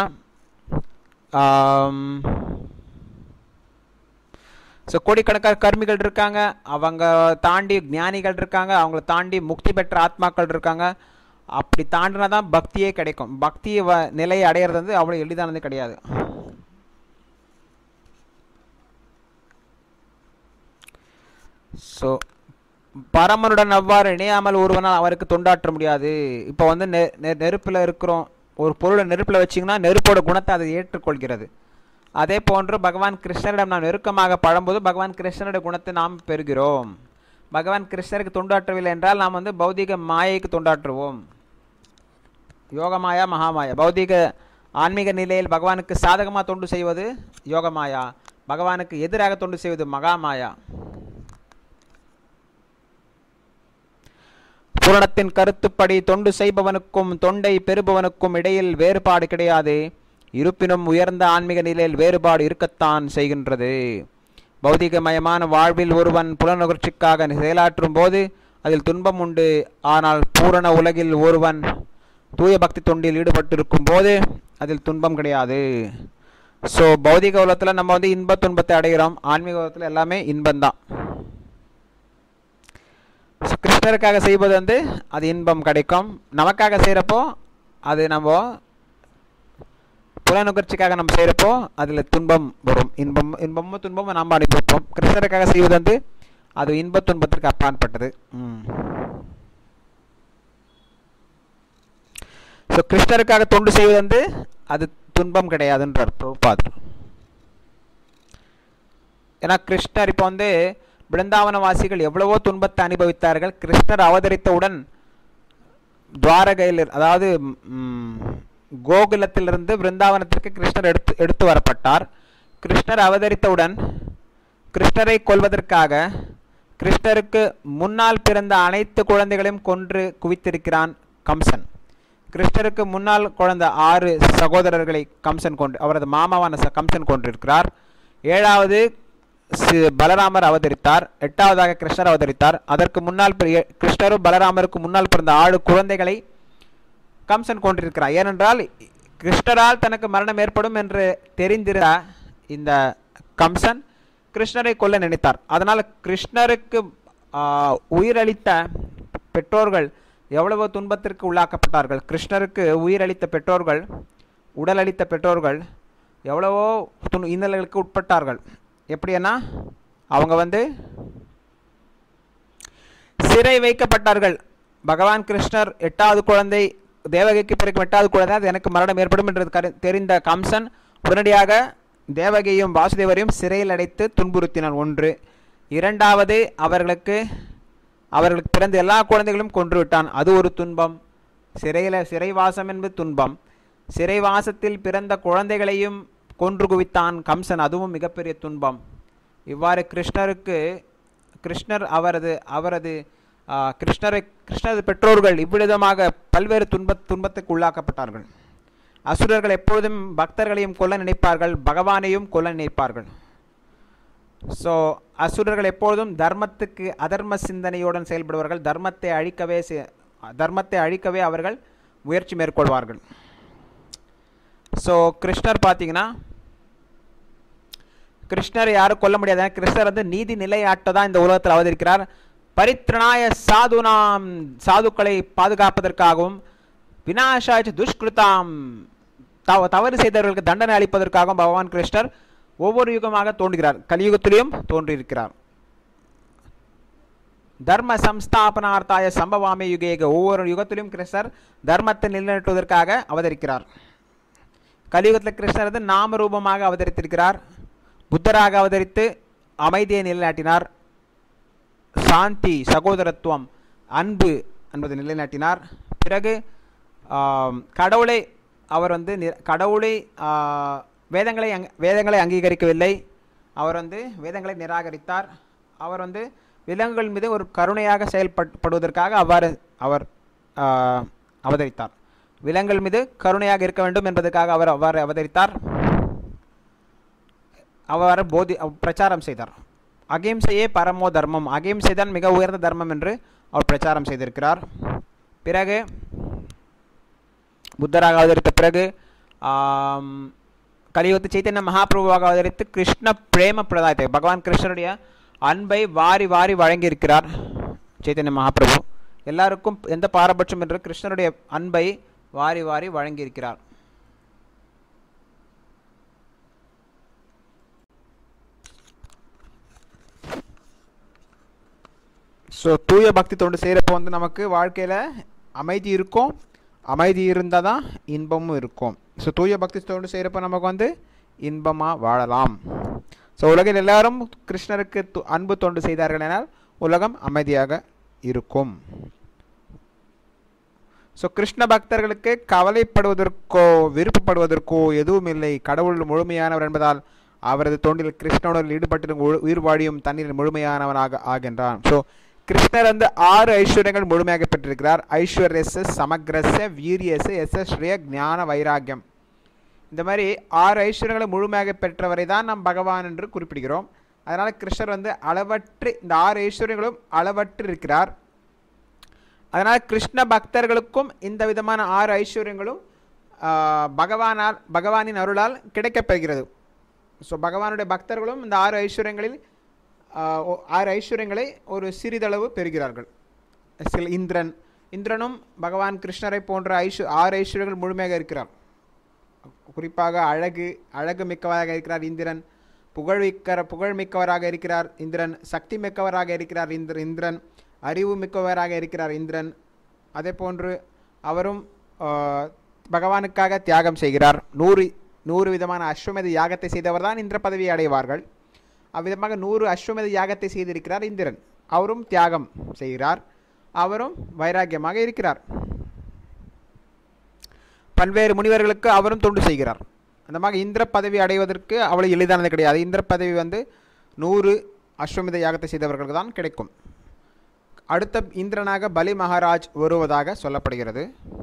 ஸோ கோடிக்கணக்கான கர்மிகள் இருக்காங்க அவங்க தாண்டி ஞானிகள் இருக்காங்க அவங்கள தாண்டி முக்தி பெற்ற ஆத்மாக்கள் இருக்காங்க அப்படி தாண்டினா தான் பக்தியே கிடைக்கும் பக்தி வ நிலையை அடையிறது வந்து அவ்வளோ எளிதானது கிடையாது ஸோ பரமனுடன் அவ்வாறு இணையாமல் ஒருவனால் அவருக்கு தொண்டாற்ற முடியாது இப்போ வந்து நெ நெ- நெருப்புல இருக்கிறோம் ஒரு பொருளை நெருப்பில் வச்சிங்கன்னா நெருப்போட குணத்தை அதை ஏற்றுக்கொள்கிறது அதே போன்று பகவான் கிருஷ்ணரிடம் நாம் நெருக்கமாக பழம்போது பகவான் கிருஷ்ணருடைய குணத்தை நாம் பெறுகிறோம் பகவான் கிருஷ்ணருக்கு தொண்டாற்றவில்லை என்றால் நாம் வந்து பௌதிக மாயைக்கு தொண்டாற்றுவோம் யோகமாயா மகாமாயா பௌதிக ஆன்மீக நிலையில் பகவானுக்கு சாதகமாக தொண்டு செய்வது யோகமாயா பகவானுக்கு எதிராக தொண்டு செய்வது மகாமாயா புராணத்தின் கருத்துப்படி தொண்டு செய்பவனுக்கும் தொண்டை பெறுபவனுக்கும் இடையில் வேறுபாடு கிடையாது இருப்பினும் உயர்ந்த ஆன்மீக நிலையில் வேறுபாடு இருக்கத்தான் செய்கின்றது பௌதிகமயமான வாழ்வில் ஒருவன் புலனுகர்ச்சிக்காக செயலாற்றும் போது அதில் துன்பம் உண்டு ஆனால் பூரண உலகில் ஒருவன் தூய பக்தி தொண்டில் ஈடுபட்டிருக்கும் போது அதில் துன்பம் கிடையாது ஸோ பௌதிக உலகத்தில் நம்ம வந்து இன்ப துன்பத்தை அடைகிறோம் ஆன்மீக உலகத்தில் எல்லாமே இன்பம்தான் ஸோ கிருஷ்ணருக்காக செய்வது வந்து அது இன்பம் கிடைக்கும் நமக்காக செய்கிறப்போ அது நம்ம புலனுகர்ச்சிக்காக நம்ம செய்கிறப்போ அதில் துன்பம் வரும் இன்பம் இன்பமும் துன்பமும் நாம் அனுபவிப்போம் கிருஷ்ணருக்காக செய்வது வந்து அது இன்ப துன்பத்திற்கு அப்பாற்பட்டது ம் ஸோ கிருஷ்ணருக்காக தொண்டு செய்வது வந்து அது துன்பம் கிடையாதுன்றார் பிரபுபாத் ஏன்னா கிருஷ்ணர் இப்போ வந்து பிருந்தாவனவாசிகள் எவ்வளவோ துன்பத்தை அனுபவித்தார்கள் கிருஷ்ணர் அவதரித்தவுடன் துவாரகையில் அதாவது ம், கோகுலத்திலிருந்து பிருந்தாவனத்திற்கு கிருஷ்ணர் எடுத்து எடுத்து வரப்பட்டார் கிருஷ்ணர் அவதரித்தவுடன் கிருஷ்ணரை கொல்வதற்காக கிருஷ்ணருக்கு முன்னால் பிறந்த அனைத்து குழந்தைகளையும் கொன்று குவித்திருக்கிறான் கம்சன் கிருஷ்ணருக்கு முன்னால் குழந்த ஆறு சகோதரர்களை கம்சன் கொண்டு அவரது மாமாவான ச- கம்சன் கொண்டிருக்கிறார் ஏழாவது சி- பலராமர் அவதரித்தார் எட்டாவதாக கிருஷ்ணர் அவதரித்தார் அதற்கு முன்னால் பிற- ஏ- கிருஷ்ணரும் பலராமருக்கு முன்னால் பிறந்த ஆறு குழந்தைகளை கம்சன் கொண்டிருக்கிறார் ஏனென்றால் கிருஷ்ணரால் தனக்கு மரணம் ஏற்படும் என்று தெரிந்திருந்த இந்த கம்சன் கிருஷ்ணரை கொல்ல நினைத்தார் அதனால் கிருஷ்ணருக்கு ஆ, உயிரளித்த பெற்றோர்கள் எவ்வளவு துன்பத்திற்கு உள்ளாக்கப்பட்டார்கள் கிருஷ்ணருக்கு உயிரளித்த பெற்றோர்கள் உடலளித்த பெற்றோர்கள் எவ்வளவோ துன் இன்னல்களுக்கு உட்பட்டார்கள் எப்படின்னா அவங்க வந்து சிறை வைக்கப்பட்டார்கள் பகவான் கிருஷ்ணர் எட்டாவது குழந்தை தேவகிக்கு பிறகு எட்டாவது குழந்தை அது எனக்கு மரணம் ஏற்படும் என்று கரு- தெரிந்த கம்சன் உடனடியாக தேவகியையும் வாசுதேவரையும் சிறையில் அடைத்து துன்புறுத்தினான் ஒன்று இரண்டாவது அவர்களுக்கு அவர்களுக்கு பிறந்த எல்லா குழந்தைகளும் கொன்று விட்டான் அது ஒரு துன்பம் சிறையில் சிறைவாசம் என்பது துன்பம் சிறைவாசத்தில் பிறந்த குழந்தைகளையும் கொன்று குவித்தான் கம்சன் அதுவும் மிகப்பெரிய துன்பம் இவ்வாறு கிருஷ்ணருக்கு கிருஷ்ணர் அவரது அவரது ஆ, கிருஷ்ணரை கிருஷ்ணரது பெற்றோர்கள் இவ்விதமாக பல்வேறு துன்ப துன்பத்துக்கு உள்ளாக்கப்பட்டார்கள் அசுரர்கள் எப்பொழுதும் பக்தர்களையும் கொல்ல நினைப்பார்கள் பகவானையும் கொல்ல நினைப்பார்கள் ஸோ அசுரர்கள் எப்பொழுதும் தர்மத்துக்கு அதர்ம சிந்தனையுடன் செயல்படுவார்கள் தர்மத்தை அழிக்கவே செ- தர்மத்தை அழிக்கவே அவர்கள் முயற்சி மேற்கொள்வார்கள் ஸோ கிருஷ்ணர் பார்த்தீங்கன்னா கிருஷ்ணரை யாரும் கொல்ல முடியாது ஏன்னா கிருஷ்ணர் வந்து நீதி நிலையாட்ட தான் இந்த உலகத்தில் அவதரிக்கிறார் பரித்ரணாய சாதுனாம் சாதுக்களை பாதுகாப்பதற்காகவும் வினாசாய துஷ்கிருதாம் தவ தவறு செய்தவர்களுக்கு தண்டனை அளிப்பதற்காகவும் பகவான் கிருஷ்ணர் ஒவ்வொரு யுகமாக தோன்றுகிறார் கலியுகத்திலும் தோன்றியிருக்கிறார் தர்ம சம்ஸ்தாபனார்த்தாய சம்பவாமி யுகேக ஒவ்வொரு யுகத்திலும் கிருஷ்ணர் தர்மத்தை நிலைநாட்டுவதற்காக அவதரிக்கிறார் கலியுகத்தில் கிருஷ்ணர் வந்து நாம ரூபமாக அவதரித்திருக்கிறார் புத்தராக அவதரித்து அமைதியை நிலைநாட்டினார் சாந்தி சகோதரத்துவம் அன்பு என்பதை நிலைநாட்டினார் பிறகு ஆம், கடவுளை அவர் வந்து நி- கடவுளை ஆ, வேதங்களை அங் வேதங்களை அங்கீகரிக்கவில்லை அவர் வந்து வேதங்களை நிராகரித்தார் அவர் வந்து விலங்குகள் மீது ஒரு கருணையாக செயல்படுவதற்காக அவ்வாறு அவர் ஆ, அவதரித்தார் விலங்குகள் மீது கருணையாக இருக்க வேண்டும் என்பதற்காக அவர் அவ்வாறு அவதரித்தார் அவ்வாறு போதி அவ் பிரச்சாரம் செய்தார் அகிம்சையே பரமோ தர்மம் அகிம்சை தான் மிக உயர்ந்த தர்மம் என்று அவர் பிரச்சாரம் செய்திருக்கிறார் பிறகு புத்தராக அவதரித்த பிறகு ஆம், கலியுகத்து சைத்தன்ய மகாபிரபுவாக அவதரித்து கிருஷ்ண பிரேம பிரதாயத்தை பகவான் கிருஷ்ணருடைய அன்பை வாரி வாரி வழங்கியிருக்கிறார் சைத்தன்ய மகாபிரபு எல்லாருக்கும் எந்த பாரபட்சம் என்று கிருஷ்ணருடைய அன்பை வாரி வாரி வழங்கியிருக்கிறார் ஸோ தூய பக்தி தொண்டு செய்கிறப்போ வந்து நமக்கு வாழ்க்கையில் அமைதி இருக்கும் அமைதி இருந்தால் தான் இன்பமும் இருக்கும் ஸோ தூய பக்தி தொண்டு செய்கிறப்போ நமக்கு வந்து இன்பமாக வாழலாம் ஸோ உலகில் எல்லாரும் கிருஷ்ணருக்கு து- அன்பு தொண்டு செய்தார்கள் எனால் உலகம் அமைதியாக இருக்கும் ஸோ கிருஷ்ண பக்தர்களுக்கு கவலைப்படுவதற்கோ விருப்பப்படுவதற்கோ எதுவும் இல்லை கடவுள் முழுமையானவர் என்பதால் அவரது தொண்டில் கிருஷ்ணனுடன் ஈடுபட்டு உயிர் வாழியும் தண்ணீரில் முழுமையானவனாக ஆகின்றான் ஸோ கிருஷ்ணர் வந்து ஆறு ஐஸ்வர்யங்கள் முழுமையாக பெற்றிருக்கிறார் ஐஸ்வர்யஸ் சமக்ரஸ வீரியஸ் எஸ் ஸ்ரீய ஞான வைராக்கியம் இந்த மாதிரி ஆறு ஐஸ்வர்யங்களை முழுமையாக பெற்றவரை தான் நாம் பகவான் என்று குறிப்பிடுகிறோம் அதனால் கிருஷ்ணர் வந்து அளவற்று இந்த ஆறு ஐஸ்வர்யங்களும் அளவற்று இருக்கிறார் அதனால் கிருஷ்ண பக்தர்களுக்கும் இந்த விதமான ஆறு ஐஸ்வர்யங்களும் ஆ, பகவானால் பகவானின் அருளால் கிடைக்கப்பெறுகிறது ஸோ பகவானுடைய பக்தர்களும் இந்த ஆறு ஐஸ்வர்யங்களில் ஆ, ஒ- ஆறு ஐஸ்வர்யங்களை ஒரு சிறிதளவு பெறுகிறார்கள் சில இந்திரன் இந்திரனும் பகவான் கிருஷ்ணரை போன்ற ஐஸ்வ ஆறு ஐஸ்வர்யங்கள் முழுமையாக இருக்கிறார் குறிப்பாக அழகு அழகு மிக்கவராக இருக்கிறார் இந்திரன் புகழ்மிக்க புகழ்மிக்கவராக இருக்கிறார் இந்திரன் சக்தி மிக்கவராக இருக்கிறார் இந்திர இந்திரன் அறிவு மிக்கவராக இருக்கிறார் இந்திரன் அதே போன்று அவரும் ஆ, பகவானுக்காக தியாகம் செய்கிறார் நூறு நூறு விதமான அஸ்வமேத யாகத்தை செய்தவர் தான் இந்திர பதவியை அடைவார்கள் அவ்விதமாக நூறு அஸ்வமேத யாகத்தை செய்திருக்கிறார் இந்திரன் அவரும் தியாகம் செய்கிறார் அவரும் வைராக்கியமாக இருக்கிறார் பல்வேறு முனிவர்களுக்கு அவரும் தொண்டு செய்கிறார் அந்த மாதிரி இந்திர பதவி அடைவதற்கு அவ்வளவு எளிதானது கிடையாது இந்திர பதவி வந்து நூறு அஸ்வமேத யாகத்தை செய்தவர்களுக்கு தான் கிடைக்கும் அடுத்த இந்திரனாக பலி மகாராஜ் வருவதாக சொல்லப்படுகிறது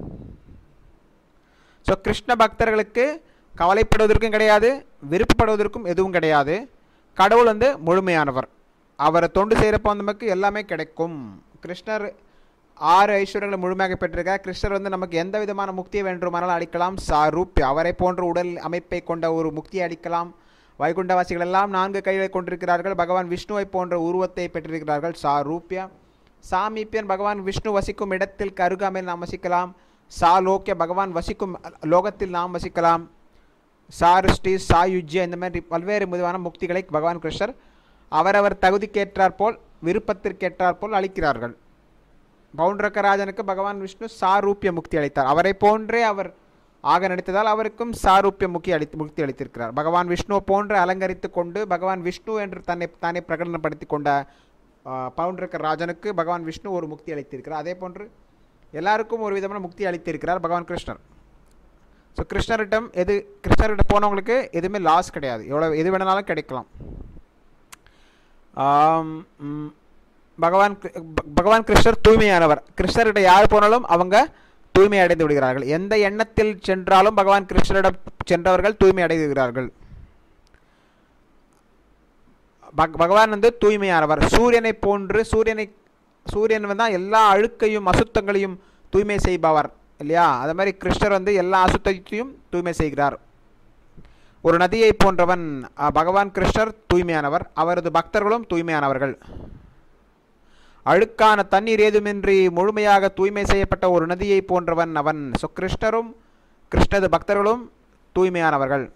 ஸோ கிருஷ்ண பக்தர்களுக்கு கவலைப்படுவதற்கும் கிடையாது விருப்பப்படுவதற்கும் எதுவும் கிடையாது கடவுள் வந்து முழுமையானவர் அவரை தொண்டு செய்கிறப்போ வந்து நமக்கு எல்லாமே கிடைக்கும் கிருஷ்ணர் ஆறு ஐஸ்வர்யங்களை முழுமையாக பெற்றிருக்கார் கிருஷ்ணர் வந்து நமக்கு எந்த விதமான முக்தியை வேண்டுமானாலும் அளிக்கலாம் சாரூப்ய அவரை போன்ற உடல் அமைப்பை கொண்ட ஒரு முக்தியை அளிக்கலாம் வைகுண்டவாசிகள் எல்லாம் நான்கு கைகளை கொண்டிருக்கிறார்கள் பகவான் விஷ்ணுவை போன்ற உருவத்தை பெற்றிருக்கிறார்கள் சாரூப்ய சாமீப்பியன் பகவான் விஷ்ணு வசிக்கும் இடத்தில் கருகாமையில் நாம் வசிக்கலாம் சாலோக்கிய பகவான் வசிக்கும் லோகத்தில் நாம் வசிக்கலாம் சாருஷ்டி சாயுஜ்ய இந்த மாதிரி பல்வேறு விதமான முக்திகளை பகவான் கிருஷ்ணர் அவரவர் தகுதிக்கேற்றாற்போல் விருப்பத்திற்கேற்றாற்போல் அளிக்கிறார்கள் பவுண்டரக்கராஜனுக்கு பகவான் விஷ்ணு சாரூப்பிய முக்தி அளித்தார் அவரை போன்றே அவர் ஆக நடித்ததால் அவருக்கும் சாரூப்பிய முக்தி அளித்து முக்தி அளித்திருக்கிறார் பகவான் விஷ்ணுவை போன்று அலங்கரித்து கொண்டு பகவான் விஷ்ணு என்று தன்னை தானே பிரகடனப்படுத்தி கொண்ட பவுண்டரக்கர் ராஜனுக்கு பகவான் விஷ்ணு ஒரு முக்தி அளித்திருக்கிறார் அதே போன்று எல்லாருக்கும் ஒரு விதமான முக்தி அளித்திருக்கிறார் பகவான் கிருஷ்ணர் ஸோ கிருஷ்ணரிடம் எது கிருஷ்ணர்கிட்ட போனவங்களுக்கு எதுவுமே லாஸ் கிடையாது எவ்வளோ எது வேணாலும் கிடைக்கலாம் ஆம், ம், பகவான் கிரு- ப- பகவான் கிருஷ்ணர் தூய்மையானவர் கிருஷ்ணர்கிட்ட யார் போனாலும் அவங்க தூய்மை அடைந்து விடுகிறார்கள் எந்த எண்ணத்தில் சென்றாலும் பகவான் கிருஷ்ணரிடம் சென்றவர்கள் தூய்மை அடைகிறார்கள் பக- பகவான் வந்து தூய்மையானவர் சூரியனை போன்று சூரியனை சூரியன் வந்து எல்லா அழுக்கையும் அசுத்தங்களையும் தூய்மை செய்பவர் இல்லையா அது மாதிரி கிருஷ்ணர் வந்து எல்லா அசுத்தத்தையும் தூய்மை செய்கிறார் ஒரு நதியை போன்றவன் அஹ், பகவான் கிருஷ்ணர் தூய்மையானவர் அவரது பக்தர்களும் தூய்மையானவர்கள் அழுக்கான தண்ணீர் ஏதுமின்றி முழுமையாக தூய்மை செய்யப்பட்ட ஒரு நதியை போன்றவன் அவன் ஸோ கிருஷ்ணரும் கிருஷ்ணது பக்தர்களும் தூய்மையானவர்கள்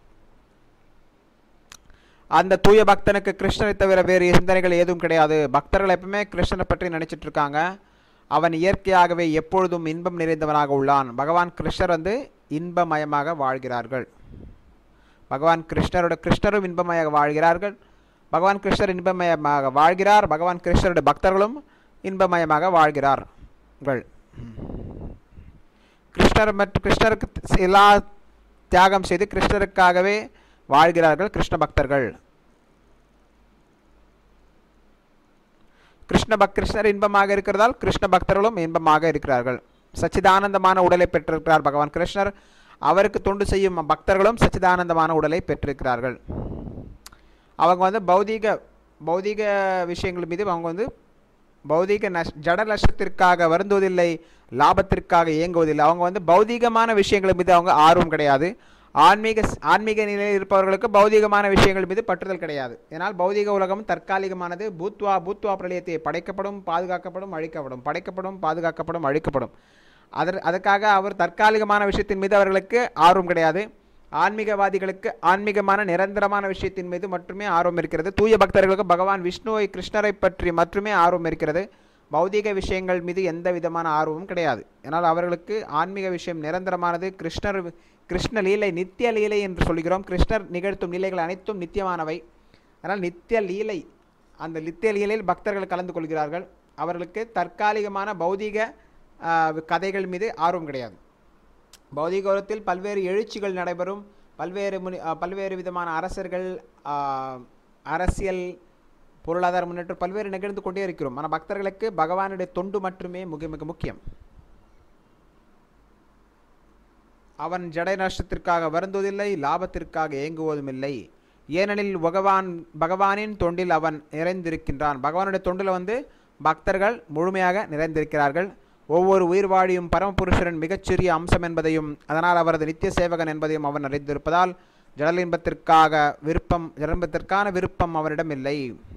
அந்த தூய பக்தனுக்கு கிருஷ்ணரை தவிர வேறு சிந்தனைகள் ஏதும் கிடையாது பக்தர்கள் எப்பவுமே கிருஷ்ணனை பற்றி நினைச்சிட்டு இருக்காங்க அவன் இயற்கையாகவே எப்பொழுதும் இன்பம் நிறைந்தவனாக உள்ளான் பகவான் கிருஷ்ணர் வந்து இன்பமயமாக வாழ்கிறார்கள் பகவான் கிருஷ்ணரோட கிருஷ்ணரும் இன்பமயமாக வாழ்கிறார்கள் பகவான் கிருஷ்ணர் இன்பமயமாக வாழ்கிறார் பகவான் கிருஷ்ணருடைய பக்தர்களும் இன்பமயமாக வாழ்கிறார்கள் கிருஷ்ணர் மற்றும் கிருஷ்ணருக்கு எல்லா தியாகம் செய்து கிருஷ்ணருக்காகவே வாழ்கிறார்கள் கிருஷ்ண பக்தர்கள் கிருஷ்ண பக் கிருஷ்ணர் இன்பமாக இருக்கிறதால் கிருஷ்ண பக்தர்களும் இன்பமாக இருக்கிறார்கள் சச்சிதானந்தமான உடலை பெற்றிருக்கிறார் பகவான் கிருஷ்ணர் அவருக்கு தொண்டு செய்யும் பக்தர்களும் சச்சிதானந்தமான உடலை பெற்றிருக்கிறார்கள் அவங்க வந்து பௌதீக பௌதீக விஷயங்கள் மீது அவங்க வந்து பௌதீக நஷ் ஜட நஷ்டத்திற்காக வருந்துவதில்லை லாபத்திற்காக இயங்குவதில்லை அவங்க வந்து பௌதீகமான விஷயங்கள் மீது அவங்க ஆர்வம் கிடையாது ஆன்மீக ஆன்மீக நிலையில் இருப்பவர்களுக்கு பௌதீகமான விஷயங்கள் மீது பற்றுதல் கிடையாது ஏன்னால் பௌதீக உலகம் தற்காலிகமானது பூத்வா பூத்வா பிரளயத்தை படைக்கப்படும் பாதுகாக்கப்படும் அழிக்கப்படும் படைக்கப்படும் பாதுகாக்கப்படும் அழிக்கப்படும் அதர் அதற்காக அவர் தற்காலிகமான விஷயத்தின் மீது அவர்களுக்கு ஆர்வம் கிடையாது ஆன்மீகவாதிகளுக்கு ஆன்மீகமான நிரந்தரமான விஷயத்தின் மீது மட்டுமே ஆர்வம் இருக்கிறது தூய பக்தர்களுக்கு பகவான் விஷ்ணுவை கிருஷ்ணரை பற்றி மட்டுமே ஆர்வம் இருக்கிறது பௌதீக விஷயங்கள் மீது எந்த விதமான ஆர்வமும் கிடையாது ஏன்னால் அவர்களுக்கு ஆன்மீக விஷயம் நிரந்தரமானது கிருஷ்ணர் கிருஷ்ண லீலை நித்திய லீலை என்று சொல்கிறோம் கிருஷ்ணர் நிகழ்த்தும் லீலைகள் அனைத்தும் நித்தியமானவை அதனால் நித்திய லீலை அந்த நித்திய லீலையில் பக்தர்கள் கலந்து கொள்கிறார்கள் அவர்களுக்கு தற்காலிகமான பௌதீக ஆஹ், கதைகள் மீது ஆர்வம் கிடையாது பௌதிக உலகத்தில் பல்வேறு எழுச்சிகள் நடைபெறும் பல்வேறு முனி ஆஹ், பல்வேறு விதமான அரசர்கள் ஆஹ், அரசியல் பொருளாதார முன்னேற்றம் பல்வேறு நிகழ்ந்து கொண்டே இருக்கிறோம் ஆனால் பக்தர்களுக்கு பகவானுடைய தொண்டு மட்டுமே மிக மிக முக்கியம் அவன் ஜடை நஷ்டத்திற்காக வருந்துவதில்லை லாபத்திற்காக ஏங்குவதும் இல்லை ஏனெனில் பகவான் பகவானின் தொண்டில் அவன் நிறைந்திருக்கின்றான் பகவானுடைய தொண்டில் வந்து பக்தர்கள் முழுமையாக நிறைந்திருக்கிறார்கள் ஒவ்வொரு உயிர் வாழியும் பரமபுருஷரின் மிகச்சிறிய அம்சம் என்பதையும் அதனால் அவரது நித்திய சேவகன் என்பதையும் அவன் அறிந்திருப்பதால் ஜடலின்பத்திற்காக விருப்பம் ஜடலின்பத்திற்கான விருப்பம் அவனிடம் இல்லை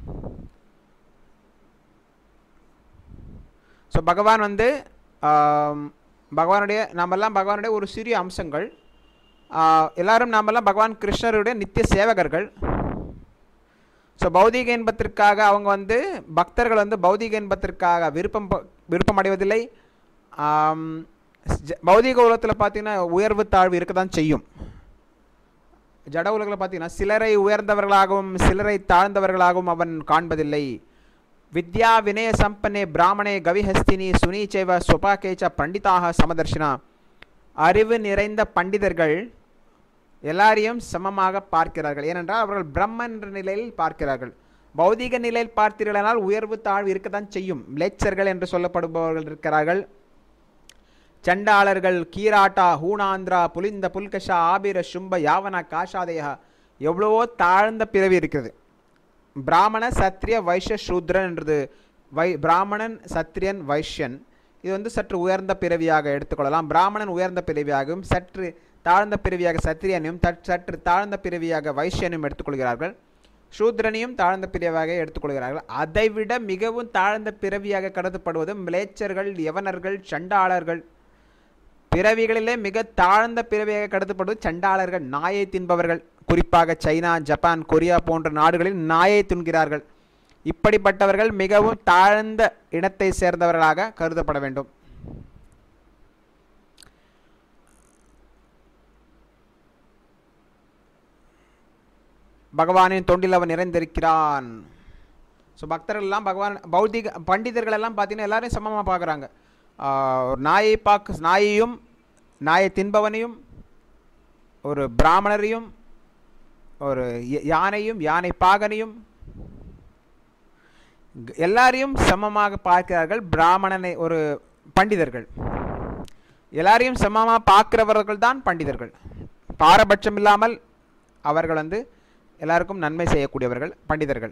ஸோ பகவான் வந்து ஆம், பகவானுடைய நாமெல்லாம் பகவானுடைய ஒரு சிறிய அம்சங்கள் ஆ, எல்லாரும் நாமெல்லாம் பகவான் கிருஷ்ணருடைய நித்திய சேவகர்கள் ஸோ பௌதீக இன்பத்திற்காக அவங்க வந்து பக்தர்கள் வந்து பௌதீக இன்பத்திற்காக விருப்பம் ப- விருப்பம் அடைவதில்லை ஆம், ஜ- பௌதீக உலகத்தில் பார்த்தீங்கன்னா உயர்வு தாழ்வு இருக்க தான் செய்யும் ஜட உலகில் பார்த்தீங்கன்னா சிலரை உயர்ந்தவர்களாகவும் சிலரை தாழ்ந்தவர்களாகவும் அவன் காண்பதில்லை வித்யா வினய சம்பன்னே பிராமணே கவிஹஸ்தினி சுனீச்சைவ ஸ்வபாகேச்ச பண்டிதாக சமதர்ஷினா அறிவு நிறைந்த பண்டிதர்கள் எல்லாரையும் சமமாக பார்க்கிறார்கள் ஏனென்றால் அவர்கள் பிரம்ம என்ற நிலையில் பார்க்கிறார்கள் பௌதீக நிலையில் பார்த்தீர்களானால் உயர்வு தாழ்வு இருக்கத்தான் செய்யும் லேச்சர்கள் என்று சொல்லப்படுபவர்கள் இருக்கிறார்கள் சண்டாளர்கள் கீராட்டா ஹூணாந்திரா புலிந்த புல்கஷா ஆபிர சும்ப யாவன காஷாதயா எவ்வளவோ தாழ்ந்த பிறவி இருக்கிறது பிராமண சத்திரிய வைஷ்ய சூத்ரன் என்றது வை பிராமணன் சத்திரியன் வைஷ்யன் இது வந்து சற்று உயர்ந்த பிறவியாக எடுத்துக்கொள்ளலாம் பிராமணன் உயர்ந்த பிறவியாகவும் சற்று தாழ்ந்த பிறவியாக சத்திரியனையும் தட் சற்று தாழ்ந்த பிறவியாக வைஷ்யனையும் எடுத்துக்கொள்கிறார்கள் சூத்ரனையும் தாழ்ந்த பிறவியாக எடுத்துக்கொள்கிறார்கள் அதைவிட மிகவும் தாழ்ந்த பிறவியாக கருதப்படுவது மிளேச்சர்கள் யவனர்கள் சண்டாளர்கள் பிறவிகளிலே மிக தாழ்ந்த பிறவியாக கருதப்படுவது சண்டாளர்கள் நாயை தின்பவர்கள் குறிப்பாக சைனா ஜப்பான் கொரியா போன்ற நாடுகளில் நாயை துண்கிறார்கள் இப்படிப்பட்டவர்கள் மிகவும் தாழ்ந்த இனத்தை சேர்ந்தவர்களாக கருதப்பட வேண்டும் பகவானின் தொண்டில் அவன் நிறைந்திருக்கிறான் ஸோ பக்தர்கள் எல்லாம் பகவான் பௌத்திக பண்டிதர்கள் எல்லாம் பார்த்தீங்கன்னா எல்லாரையும் சமமாக பார்க்குறாங்க ஒரு நாயை பார்க்க நாயையும் நாயை தின்பவனையும் ஒரு பிராமணரையும் ஒரு ய- யானையும் யானை பாகனையும் க- எல்லாரையும் சமமாக பார்க்கிறார்கள் பிராமணனை ஒரு பண்டிதர்கள் எல்லாரையும் சமமாக பார்க்கிறவர்கள் தான் பண்டிதர்கள் பாரபட்சம் இல்லாமல் அவர்கள் வந்து எல்லாருக்கும் நன்மை செய்யக்கூடியவர்கள் பண்டிதர்கள்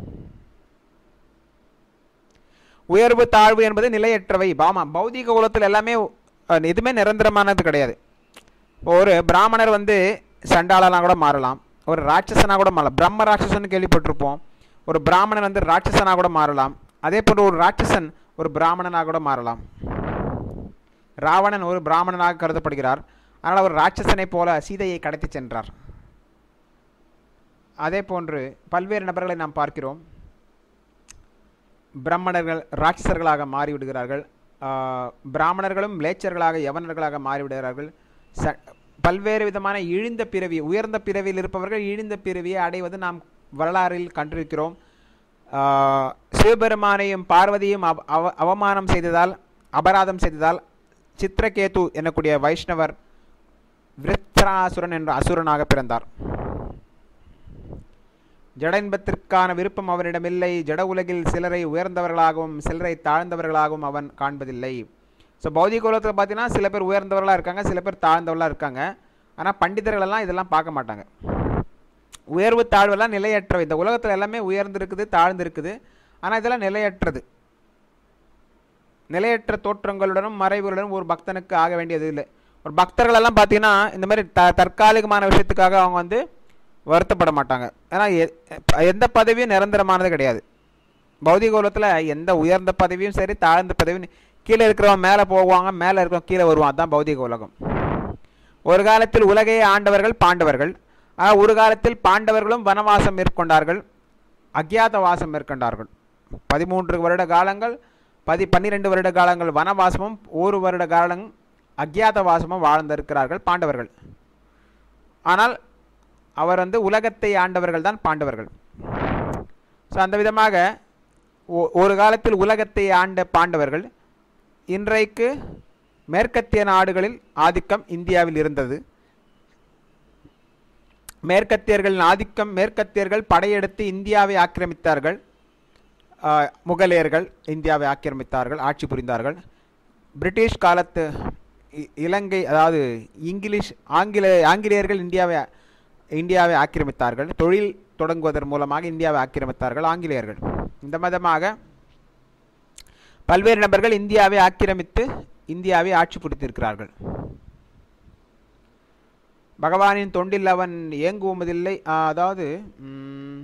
உயர்வு தாழ்வு என்பது நிலையற்றவை பாமா பௌதீக உலகத்தில் எல்லாமே அஹ், எதுவுமே நிரந்தரமானது கிடையாது இப்போ ஒரு பிராமணர் வந்து சண்டாளனாக கூட மாறலாம் ஒரு ராட்சசனாக கூட மாறலாம் பிரம்ம ராட்சசன்னு கேள்விப்பட்டிருப்போம் ஒரு பிராமணன் வந்து ராட்சசனாக கூட மாறலாம் அதே போன்று ஒரு ராட்சசன் ஒரு பிராமணனாக கூட மாறலாம் ராவணன் ஒரு பிராமணனாக கருதப்படுகிறார் ஆனால் அவர் ராட்சசனைப் போல சீதையை கடத்தி சென்றார் அதே போன்று பல்வேறு நபர்களை நாம் பார்க்கிறோம் பிரம்மணர்கள் ராட்சசர்களாக மாறிவிடுகிறார்கள் ஆஹ், பிராமணர்களும் லேச்சர்களாக யவனர்களாக மாறிவிடுகிறார்கள் ச பல்வேறு விதமான இழிந்த பிறவி உயர்ந்த பிறவியில் இருப்பவர்கள் இழிந்த பிறவியை அடைவது நாம் வரலாறில் கண்டிருக்கிறோம் ஆஹ், சிவபெருமானையும் பார்வதியும் அவ- அவ- அவமானம் செய்ததால் அபராதம் செய்ததால் சித்திரகேது எனக்கூடிய வைஷ்ணவர் விருத்தராசுரன் என்ற அசுரனாக பிறந்தார் ஜட இன்பத்திற்கான விருப்பம் அவனிடமில்லை ஜட உலகில் சிலரை உயர்ந்தவர்களாகவும் சிலரை தாழ்ந்தவர்களாகவும் அவன் காண்பதில்லை ஸோ பௌதிக உலகத்தில் பார்த்தீங்கன்னா சில பேர் உயர்ந்தவர்களாக இருக்காங்க சில பேர் தாழ்ந்தவர்களாக இருக்காங்க ஆனால் பண்டிதர்கள் எல்லாம் இதெல்லாம் பார்க்க மாட்டாங்க உயர்வு தாழ்வெல்லாம் நிலையற்றவை இந்த உலகத்தில் எல்லாமே உயர்ந்திருக்குது தாழ்ந்திருக்குது ஆனால் இதெல்லாம் நிலையற்றது நிலையற்ற தோற்றங்களுடனும் மறைவுகளுடனும் ஒரு பக்தனுக்கு ஆக வேண்டியது இல்லை ஒரு பக்தர்கள் எல்லாம் பார்த்தீங்கன்னா இந்த மாதிரி த தற்காலிகமான விஷயத்துக்காக அவங்க வந்து வருத்தப்பட மாட்டாங்க ஏன்னா எ- எந்த பதவியும் நிரந்தரமானது கிடையாது பௌதிக உலகத்தில் எந்த உயர்ந்த பதவியும் சரி தாழ்ந்த பதவியும் கீழே இருக்கிறவன் மேலே போவாங்க மேலே இருக்கிறவன் கீழே வருவான் அதான் பௌதிக உலகம் ஒரு காலத்தில் உலகையே ஆண்டவர்கள் பாண்டவர்கள் ஆனால் ஒரு காலத்தில் பாண்டவர்களும் வனவாசம் மேற்கொண்டார்கள் அக்ஞாத வாசம் மேற்கொண்டார்கள் பதிமூன்று வருட காலங்கள் பதி பன்னிரெண்டு வருட காலங்கள் வனவாசமும் ஒரு வருட காலம் அக்ஞாத வாசமும் வாழ்ந்திருக்கிறார்கள் பாண்டவர்கள் ஆனால் அவர் வந்து உலகத்தை ஆண்டவர்கள் தான் பாண்டவர்கள் ஸோ அந்த விதமாக ஒ- ஒரு காலத்தில் உலகத்தை ஆண்ட பாண்டவர்கள் இன்றைக்கு மேற்கத்திய நாடுகளில் ஆதிக்கம் இந்தியாவில் இருந்தது மேற்கத்தியர்களின் ஆதிக்கம் மேற்கத்தியர்கள் படையெடுத்து இந்தியாவை ஆக்கிரமித்தார்கள் ஆஹ், முகலேயர்கள் இந்தியாவை ஆக்கிரமித்தார்கள் ஆட்சி புரிந்தார்கள் பிரிட்டிஷ் காலத்து இ- இலங்கை அதாவது இங்கிலீஷ் ஆங்கில ஆங்கிலேயர்கள் இந்தியாவை இந்தியாவை ஆக்கிரமித்தார்கள் தொழில் தொடங்குவதன் மூலமாக இந்தியாவை ஆக்கிரமித்தார்கள் ஆங்கிலேயர்கள் இந்த விதமாக பல்வேறு நபர்கள் இந்தியாவை ஆக்கிரமித்து இந்தியாவை ஆட்சி புரித்திருக்கிறார்கள் பகவானின் தொண்டில் அவன் ஏங்குவதில்லை ஆ, அதாவது ம்,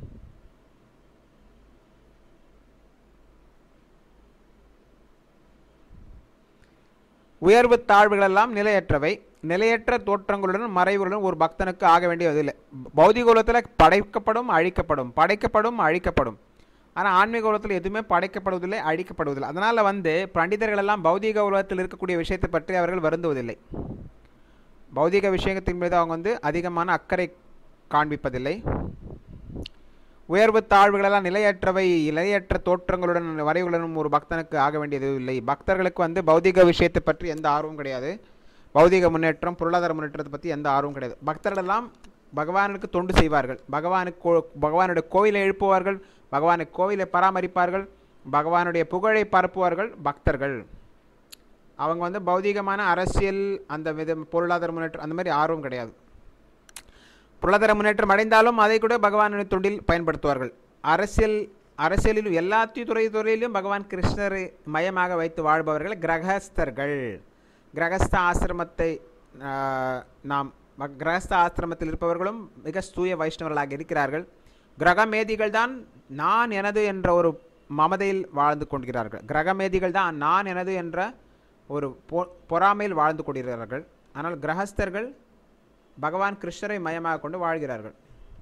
உயர்வு தாழ்வுகளெல்லாம் நிலையற்றவை நிலையற்ற தோற்றங்களுடன் மறைவுகளுடன் ஒரு பக்தனுக்கு ஆக வேண்டியதில்லை பௌதிக உலகத்தில் படைக்கப்படும் அழிக்கப்படும் படைக்கப்படும் அழிக்கப்படும் ஆனால் ஆன்மீக உலகத்தில் எதுவுமே படைக்கப்படுவதில்லை அழிக்கப்படுவதில்லை அதனால் வந்து பண்டிதர்கள் எல்லாம் பௌதிக உலகத்தில் இருக்கக்கூடிய விஷயத்தை பற்றி அவர்கள் வருந்துவதில்லை பௌதிக விஷயத்தின் மீது அவங்க வந்து அதிகமான அக்கறை காண்பிப்பதில்லை உயர்வு தாழ்வுகளெல்லாம் நிலையற்றவை நிலையற்ற தோற்றங்களுடன் வரைவுகளுடன் ஒரு பக்தனுக்கு ஆக வேண்டியது இல்லை பக்தர்களுக்கு வந்து பௌதிக விஷயத்தை பற்றி எந்த ஆர்வம் கிடையாது பௌதிக முன்னேற்றம் பொருளாதார முன்னேற்றத்தை பற்றி எந்த ஆர்வம் கிடையாது பக்தர்கள் எல்லாம் பகவானுக்கு தொண்டு செய்வார்கள் பகவானுக்கு கோ- பகவானுடைய கோவிலை எழுப்புவார்கள் பகவானுக்கு கோவிலை பராமரிப்பார்கள் பகவானுடைய புகழை பரப்புவார்கள் பக்தர்கள் அவங்க வந்து பௌதிகமான அரசியல் அந்த வித பொருளாதார முன்னேற்றம் அந்த மாதிரி ஆர்வம் கிடையாது பொருளாதார முன்னேற்றம் அடைந்தாலும் அதை கூட பகவானுடைய தொண்டில் பயன்படுத்துவார்கள் அரசியல் அரசியலில் எல்லாத்தையும் துறை துறையிலும் பகவான் கிருஷ்ணரை மையமாக வைத்து வாழ்பவர்கள் கிரகஸ்தர்கள் கிரகஸ்த ஆசிரமத்தை ஆஹ், நாம் ம- கிரகஸ்த ஆசிரமத்தில் இருப்பவர்களும் மிக தூய வைஷ்ணவர்களாக இருக்கிறார்கள் கிரகமேதிகள் தான் நான் எனது என்ற ஒரு மமதையில் வாழ்ந்து கொண்டிருக்கிறார்கள் கிரகமேதிகள் தான் நான் எனது என்ற ஒரு பொ பொறாமையில் வாழ்ந்து கொண்டிருக்கிறார்கள் ஆனால் கிரகஸ்தர்கள் பகவான் கிருஷ்ணரை மையமாக கொண்டு வாழ்கிறார்கள்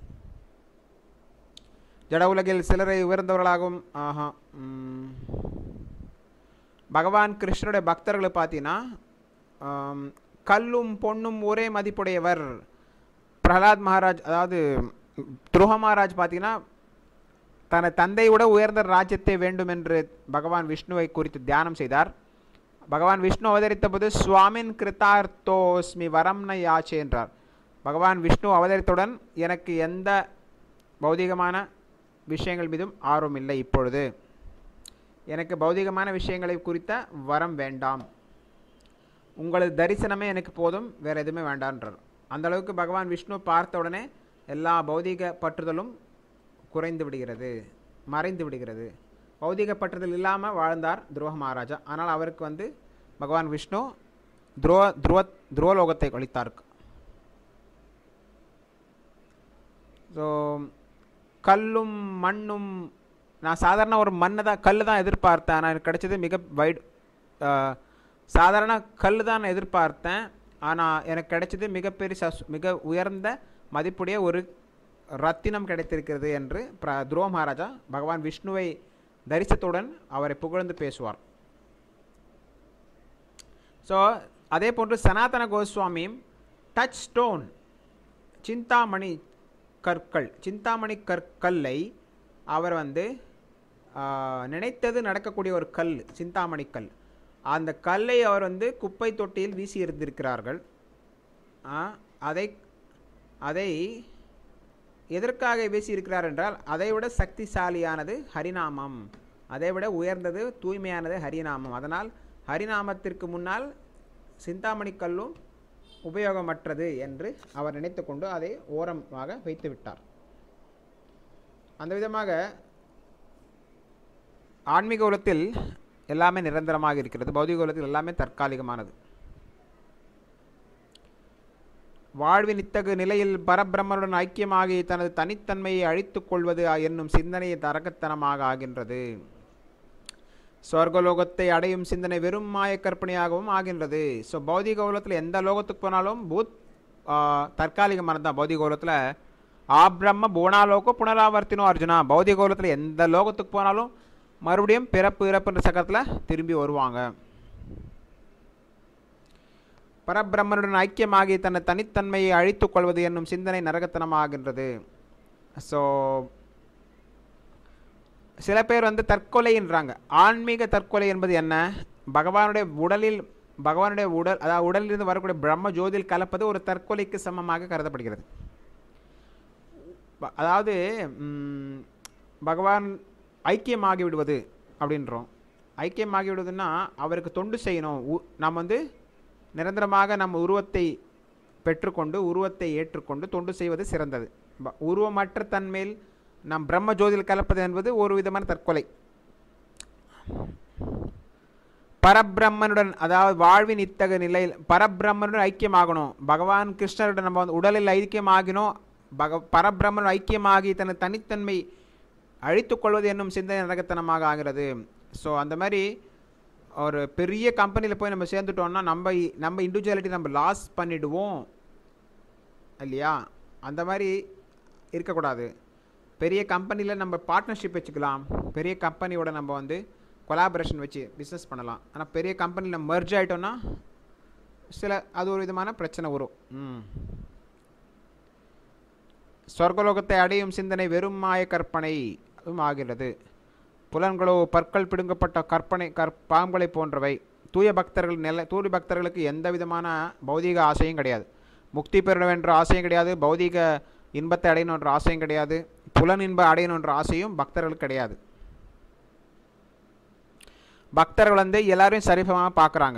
ஜட உலகில் சிலரை உயர்ந்தவர்களாகவும் ஆஹா ம், பகவான் கிருஷ்ணருடைய பக்தர்களை பார்த்தீங்கன்னா ஆம், கல்லும் பொன்னும் ஒரே மதிப்புடையவர் பிரகலாத் மகாராஜ் அதாவது துருக மகாராஜ் பார்த்தீங்கன்னா தனது தந்தை விட உயர்ந்த ராஜ்யத்தை வேண்டும் என்று பகவான் விஷ்ணுவை குறித்து தியானம் செய்தார் பகவான் விஷ்ணு அவதரித்த போது சுவாமின் கிருத்தார்த்தோஸ்மி வரம் ந யாச்சே என்றார் பகவான் விஷ்ணு அவதரித்தவுடன் எனக்கு எந்த பௌதிகமான விஷயங்கள் மீதும் ஆர்வம் இல்லை இப்பொழுது எனக்கு பௌதிகமான விஷயங்களை குறித்த வரம் வேண்டாம் உங்களது தரிசனமே எனக்கு போதும் வேறு எதுவுமே வேண்டான்றார் அந்த அளவுக்கு பகவான் விஷ்ணு பார்த்த உடனே எல்லா பௌதிக பற்றுதலும் குறைந்து விடுகிறது மறைந்து விடுகிறது பௌதிக பற்றுதல் இல்லாமல் வாழ்ந்தார் துருவ மகாராஜா ஆனால் அவருக்கு வந்து பகவான் விஷ்ணு துருவ துருவ துருவலோகத்தை அளித்தார் ஸோ கல்லும் மண்ணும் நான் சாதாரண ஒரு மண்ணை தான் கல் தான் எதிர்பார்த்தேன் ஆனால் எனக்கு கிடைச்சது மிக வைட் சாதாரண கல் தான் நான் எதிர்பார்த்தேன் ஆனால் எனக்கு கிடைச்சது மிகப்பெரிய சஸ் மிக உயர்ந்த மதிப்புடைய ஒரு ரத்தினம் கிடைத்திருக்கிறது என்று பிர துருவ மகாராஜா பகவான் விஷ்ணுவை தரிசத்துடன் அவரை புகழ்ந்து பேசுவார் ஸோ அதே போன்று சனாதன கோஸ்வாமியும் டச் ஸ்டோன் சிந்தாமணி கற்கள் சிந்தாமணி கற்கல்லை அவர் வந்து ஆ, நினைத்தது நடக்கக்கூடிய ஒரு கல் சிந்தாமணி கல் அந்த கல்லை அவர் வந்து குப்பை தொட்டியில் வீசி எறிந்திருக்கிறார்கள் ஆ, அதை அதை எதற்காக வீசியிருக்கிறார் என்றால் அதைவிட சக்திசாலியானது ஹரிநாமம் அதைவிட உயர்ந்தது தூய்மையானது ஹரிநாமம் அதனால் ஹரிநாமத்திற்கு முன்னால் சிந்தாமணி கல்லும் உபயோகமற்றது என்று அவர் நினைத்துக்கொண்டு அதை ஓரமாக வைத்து விட்டார் அந்த விதமாக ஆன்மீக உலகத்தில் எல்லாமே நிரந்தரமாக இருக்கிறது பௌதிக உலகத்தில் எல்லாமே தற்காலிகமானது வாழ்வின் இத்தகு நிலையில் பரபிரம்மனுடன் ஐக்கியமாகி தனது தனித்தன்மையை அழித்துக் கொள்வது என்னும் சிந்தனையை தரகத்தனமாக ஆகின்றது சொர்க்கலோகத்தை அடையும் சிந்தனை வெறும் மாய கற்பனையாகவும் ஆகின்றது ஸோ பௌதிக உலகத்தில் எந்த லோகத்துக்கு போனாலும் பூத் ஆ, தற்காலிகமானது தான் பௌதிக உலகத்தில் ஆப்ரம்ம பூணாலோக புனராவர்த்தினோ அர்ஜுனா பௌதிக உலகத்தில் எந்த லோகத்துக்கு போனாலும் மறுபடியும் பிறப்பு இறப்புன்ற சக்கரத்தில் திரும்பி வருவாங்க பரபிரம்மனுடன் ஐக்கியமாகி தன்னை தனித்தன்மையை அழித்துக் கொள்வது என்னும் சிந்தனை நரகத்தனமாகின்றது ஸோ சில பேர் வந்து தற்கொலைன்றாங்க ஆன்மீக தற்கொலை என்பது என்ன பகவானுடைய உடலில் பகவானுடைய உடல் அதாவது உடலிலிருந்து வரக்கூடிய பிரம்ம ஜோதியில் கலப்பது ஒரு தற்கொலைக்கு சமமாக கருதப்படுகிறது ப- அதாவது ம், பகவான் ஐக்கியமாகி விடுவது அப்படின்றோம் ஐக்கியமாகி விடுவதுன்னா அவருக்கு தொண்டு செய்யணும் உ- நாம் வந்து நிரந்தரமாக நம் உருவத்தை பெற்றுக்கொண்டு உருவத்தை ஏற்றுக்கொண்டு தொண்டு செய்வது சிறந்தது ப- உருவமற்ற தன்மையில் நம் பிரம்ம ஜோதியில் கலப்பது என்பது ஒரு விதமான தற்கொலை பரபிரம்மனுடன் அதாவது வாழ்வின் இத்தகைய நிலையில் பரபிரம்மனுடன் ஐக்கியமாகணும் பகவான் கிருஷ்ணருடன் நம்ம வந்து உடலில் ஐக்கியமாகினோம் பக பரபிரம்மன் ஐக்கியமாகி தனது தனித்தன்மை அழித்துக் கொள்வது என்னும் சிந்தனை நரகத்தனமாக ஆகிறது ஸோ அந்த மாதிரி ஒரு பெரிய கம்பெனியில் போய் நம்ம சேர்ந்துட்டோம்னா நம்ம இ- நம்ம இண்டிவிஜுவாலிட்டி நம்ம லாஸ் பண்ணிடுவோம் இல்லையா அந்த மாதிரி இருக்கக்கூடாது பெரிய கம்பெனியில் நம்ம பார்ட்னர்ஷிப் வச்சுக்கலாம் பெரிய கம்பெனியோட நம்ம வந்து கொலாபரேஷன் வச்சு பிஸ்னஸ் பண்ணலாம் ஆனால் பெரிய கம்பெனியில் நம்ம மெர்ஜ் ஆகிட்டோன்னா சில அது ஒரு விதமான பிரச்சனை வரும் ம் சொர்க்கலோகத்தை அடையும் சிந்தனை வெறும் மாய கற்பனை அதுவும் ஆகிறது புலன்களோ பற்கள் பிடுங்கப்பட்ட கற்பனை கற் பாம்புகளை போன்றவை தூய பக்தர்கள் நில தூய பக்தர்களுக்கு எந்த விதமான பௌதீக ஆசையும் கிடையாது முக்தி பெறணும் என்ற ஆசையும் கிடையாது பௌதீக இன்பத்தை அடையணும் என்ற ஆசையும் கிடையாது புலன் இன்ப அடையணும் என்ற ஆசையும் பக்தர்களுக்கு கிடையாது பக்தர்கள் வந்து எல்லாரையும் சரிசமமாக பார்க்குறாங்க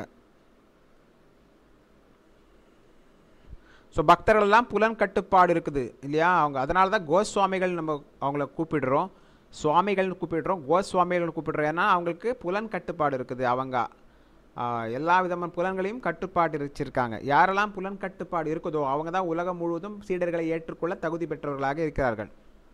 ஸோ பக்தர்கள் எல்லாம் புலன் கட்டுப்பாடு இருக்குது இல்லையா அவங்க அதனால தான் கோஸ்வாமிகள் நம்ம அவங்கள கூப்பிடுறோம் சுவாமிகள்னு கூப்பிடுறோம் கோஸ்வாமிகள்னு கூப்பிடுறோம் ஏன்னா அவங்களுக்கு புலன் கட்டுப்பாடு இருக்குது அவங்க ஆ, எல்லா விதமான புலன்களையும் கட்டுப்பாடு வச்சிருக்காங்க யாரெல்லாம் புலன் கட்டுப்பாடு இருக்குதோ அவங்க தான் உலகம் முழுவதும் சீடர்களை ஏற்றுக்கொள்ள தகுதி பெற்றவர்களாக இருக்கிறார்கள்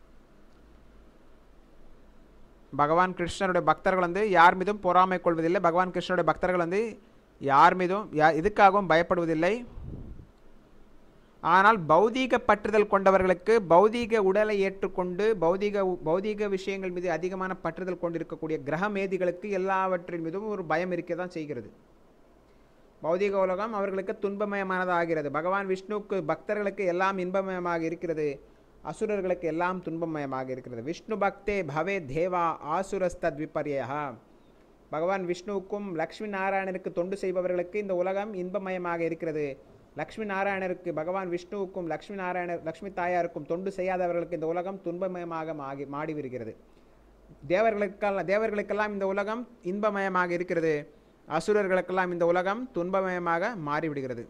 பகவான் கிருஷ்ணருடைய பக்தர்கள் வந்து யார் மீதும் பொறாமை கொள்வதில்லை பகவான் கிருஷ்ணருடைய பக்தர்கள் வந்து யார் மீதும் யா இதுக்காகவும் பயப்படுவதில்லை ஆனால் பௌதீக பற்றுதல் கொண்டவர்களுக்கு பௌதீக உடலை ஏற்றுக்கொண்டு பௌதீக பௌதீக விஷயங்கள் மீது அதிகமான பற்றுதல் கொண்டிருக்கக்கூடிய கிரக மேதிகளுக்கு எல்லாவற்றின் மீதும் ஒரு பயம் இருக்க தான் செய்கிறது பௌதீக உலகம் அவர்களுக்கு துன்பமயமானதாக ஆகிறது பகவான் விஷ்ணுவுக்கு பக்தர்களுக்கு எல்லாம் இன்பமயமாக இருக்கிறது அசுரர்களுக்கு எல்லாம் துன்பமயமாக இருக்கிறது விஷ்ணு பக்தே பவே தேவா ஆசுரஸ்தத் விபர்யா பகவான் விஷ்ணுவுக்கும் லக்ஷ்மி நாராயணருக்கு தொண்டு செய்பவர்களுக்கு இந்த உலகம் இன்பமயமாக இருக்கிறது லக்ஷ்மி நாராயணருக்கு பகவான் விஷ்ணுவுக்கும் லக்ஷ்மி நாராயணர் லக்ஷ்மி தாயாருக்கும் தொண்டு செய்யாதவர்களுக்கு இந்த உலகம் துன்பமயமாக மாகி மாடி வருகிறது தேவர்களுக்கெல்லாம் தேவர்களுக்கெல்லாம் இந்த உலகம் இன்பமயமாக இருக்கிறது அசுரர்களுக்கெல்லாம் இந்த உலகம் துன்பமயமாக மாறிவிடுகிறது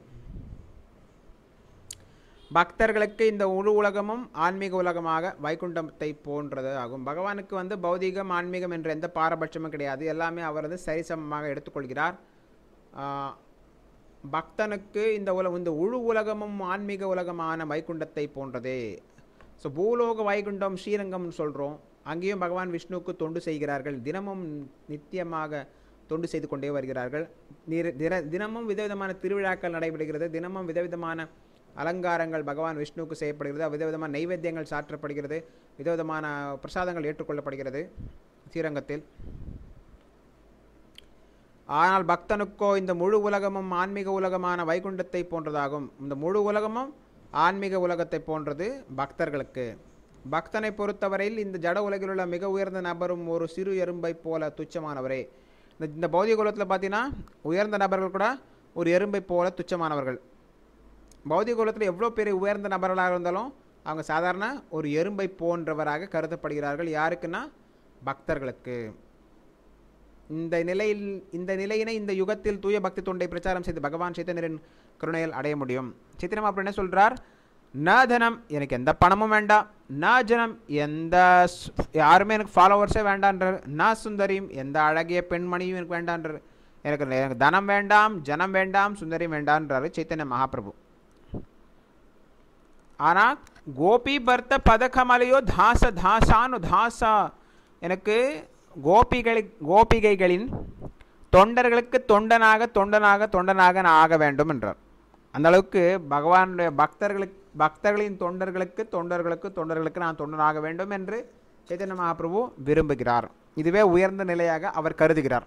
பக்தர்களுக்கு இந்த முழு உலகமும் ஆன்மீக உலகமாக வைகுண்டத்தை போன்றது ஆகும் பகவானுக்கு வந்து பௌதீகம் ஆன்மீகம் என்ற எந்த பாரபட்சமும் கிடையாது எல்லாமே அவர் வந்து சரிசமமாக எடுத்துக்கொள்கிறார் ஆஹ், பக்தனுக்கு இந்த உல இந்த முழு உலகமும் ஆன்மீக உலகமான வைகுண்டத்தை போன்றதே ஸோ பூலோக வைகுண்டம் ஸ்ரீரங்கம்னு சொல்கிறோம் அங்கேயும் பகவான் விஷ்ணுவுக்கு தொண்டு செய்கிறார்கள் தினமும் நித்தியமாக தொண்டு செய்து கொண்டே வருகிறார்கள் நிர- தின- தினமும் விதவிதமான திருவிழாக்கள் நடைபெறுகிறது தினமும் விதவிதமான அலங்காரங்கள் பகவான் விஷ்ணுவுக்கு செய்யப்படுகிறது விதவிதமான நைவேத்தியங்கள் சாற்றப்படுகிறது விதவிதமான பிரசாதங்கள் ஏற்றுக்கொள்ளப்படுகிறது ஸ்ரீரங்கத்தில் ஆனால் பக்தனுக்கோ இந்த முழு உலகமும் ஆன்மீக உலகமான வைகுண்டத்தை போன்றதாகும் இந்த முழு உலகமும் ஆன்மீக உலகத்தை போன்றது பக்தர்களுக்கு பக்தனை பொறுத்தவரையில் இந்த ஜட உலகில் உள்ள மிக உயர்ந்த நபரும் ஒரு சிறு எறும்பை போல துச்சமானவரே இந்த இந்த பௌதிக குலத்தில் பார்த்தீங்கன்னா உயர்ந்த நபர்கள் கூட ஒரு எறும்பை போல துச்சமானவர்கள் பௌதிக குலத்தில் எவ்வளோ பெரிய உயர்ந்த நபர்களாக இருந்தாலும் அவங்க சாதாரண ஒரு எறும்பை போன்றவராக கருதப்படுகிறார்கள் யாருக்குன்னா பக்தர்களுக்கு இந்த நிலையில் இந்த நிலையினை இந்த யுகத்தில் தூய பக்தி தொண்டை பிரச்சாரம் செய்து பகவான் சைத்தன்யரின் கருணையில் அடைய முடியும் சைத்தன்யம் அப்படி என்ன சொல்றார் ந தனம் எனக்கு எந்த பணமும் வேண்டாம் ந ஜனம் எந்த சு- யாருமே எனக்கு ஃபாலோவர்ஸே வேண்டான்றார் ந சுந்தரியும் எந்த அழகிய பெண்மணியும் எனக்கு வேண்டான்றார் எனக்கு எனக்கு தனம் வேண்டாம் ஜனம் வேண்டாம் சுந்தரியும் வேண்டான்றாரு சைத்தன்ய மகாபிரபு ஆனால் கோபி பர்த்த பதக்கமலையோ தாச தாசானு தாசா எனக்கு கோபிகளை கோபிகைகளின் தொண்டர்களுக்கு தொண்டனாக தொண்டனாக தொண்டனாக நான் ஆக வேண்டும் என்றார் அந்த அளவுக்கு பகவானுடைய பக்தர்களுக்கு பக்தர்களின் தொண்டர்களுக்கு தொண்டர்களுக்கு தொண்டர்களுக்கு நான் தொண்டனாக வேண்டும் என்று சைத்தன்ய மகாபிரபு விரும்புகிறார் இதுவே உயர்ந்த நிலையாக அவர் கருதுகிறார்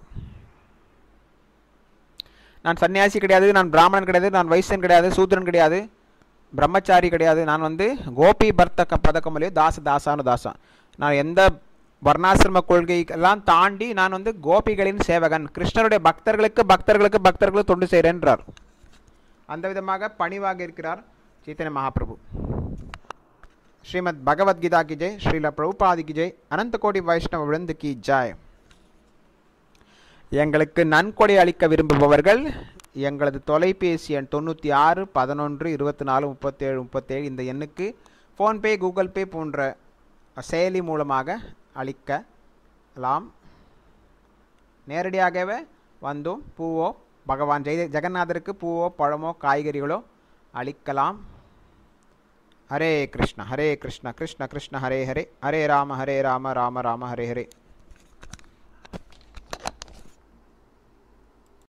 நான் சன்னியாசி கிடையாது நான் பிராமணன் கிடையாது நான் வைசியன் கிடையாது சூத்திரன் கிடையாது பிரம்மச்சாரி கிடையாது நான் வந்து கோபி பர்த்தக பதக்கமலையோ தாச தாசானு தாசா நான் எந்த வர்ணாசிரம கொள்கைக்கெல்லாம் தாண்டி நான் வந்து கோபிகளின் சேவகன் கிருஷ்ணருடைய பக்தர்களுக்கு பக்தர்களுக்கு பக்தர்களுக்கு தொண்டு செய்கிறேன்றார் அந்த விதமாக பணிவாக இருக்கிறார் சைத்தன்ய மகாபிரபு ஸ்ரீமத் பகவத்கீதா கி ஜெய் ஸ்ரீல பிரபுபாதி கி ஜெய் அனந்த கோடி வைஷ்ணவ விழுந்து கி ஜாய் எங்களுக்கு நன்கொடை அளிக்க விரும்புபவர்கள் எங்களது தொலைபேசி எண் தொண்ணூற்றி ஆறு பதினொன்று இருபத்தி நாலு முப்பத்தேழு முப்பத்தேழு இந்த எண்ணுக்கு ஃபோன்பே கூகுள் பே போன்ற செயலி மூலமாக அளிக்கலாம் நேரடியாகவே வந்தும் பூவோ பகவான் ஜெய ஜெகநாதருக்கு பூவோ பழமோ காய்கறிகளோ அளிக்கலாம் ஹரே கிருஷ்ண ஹரே கிருஷ்ண கிருஷ்ண கிருஷ்ண ஹரே ஹரே ஹரே ராம ஹரே ராம ராம ராம ஹரே ஹரே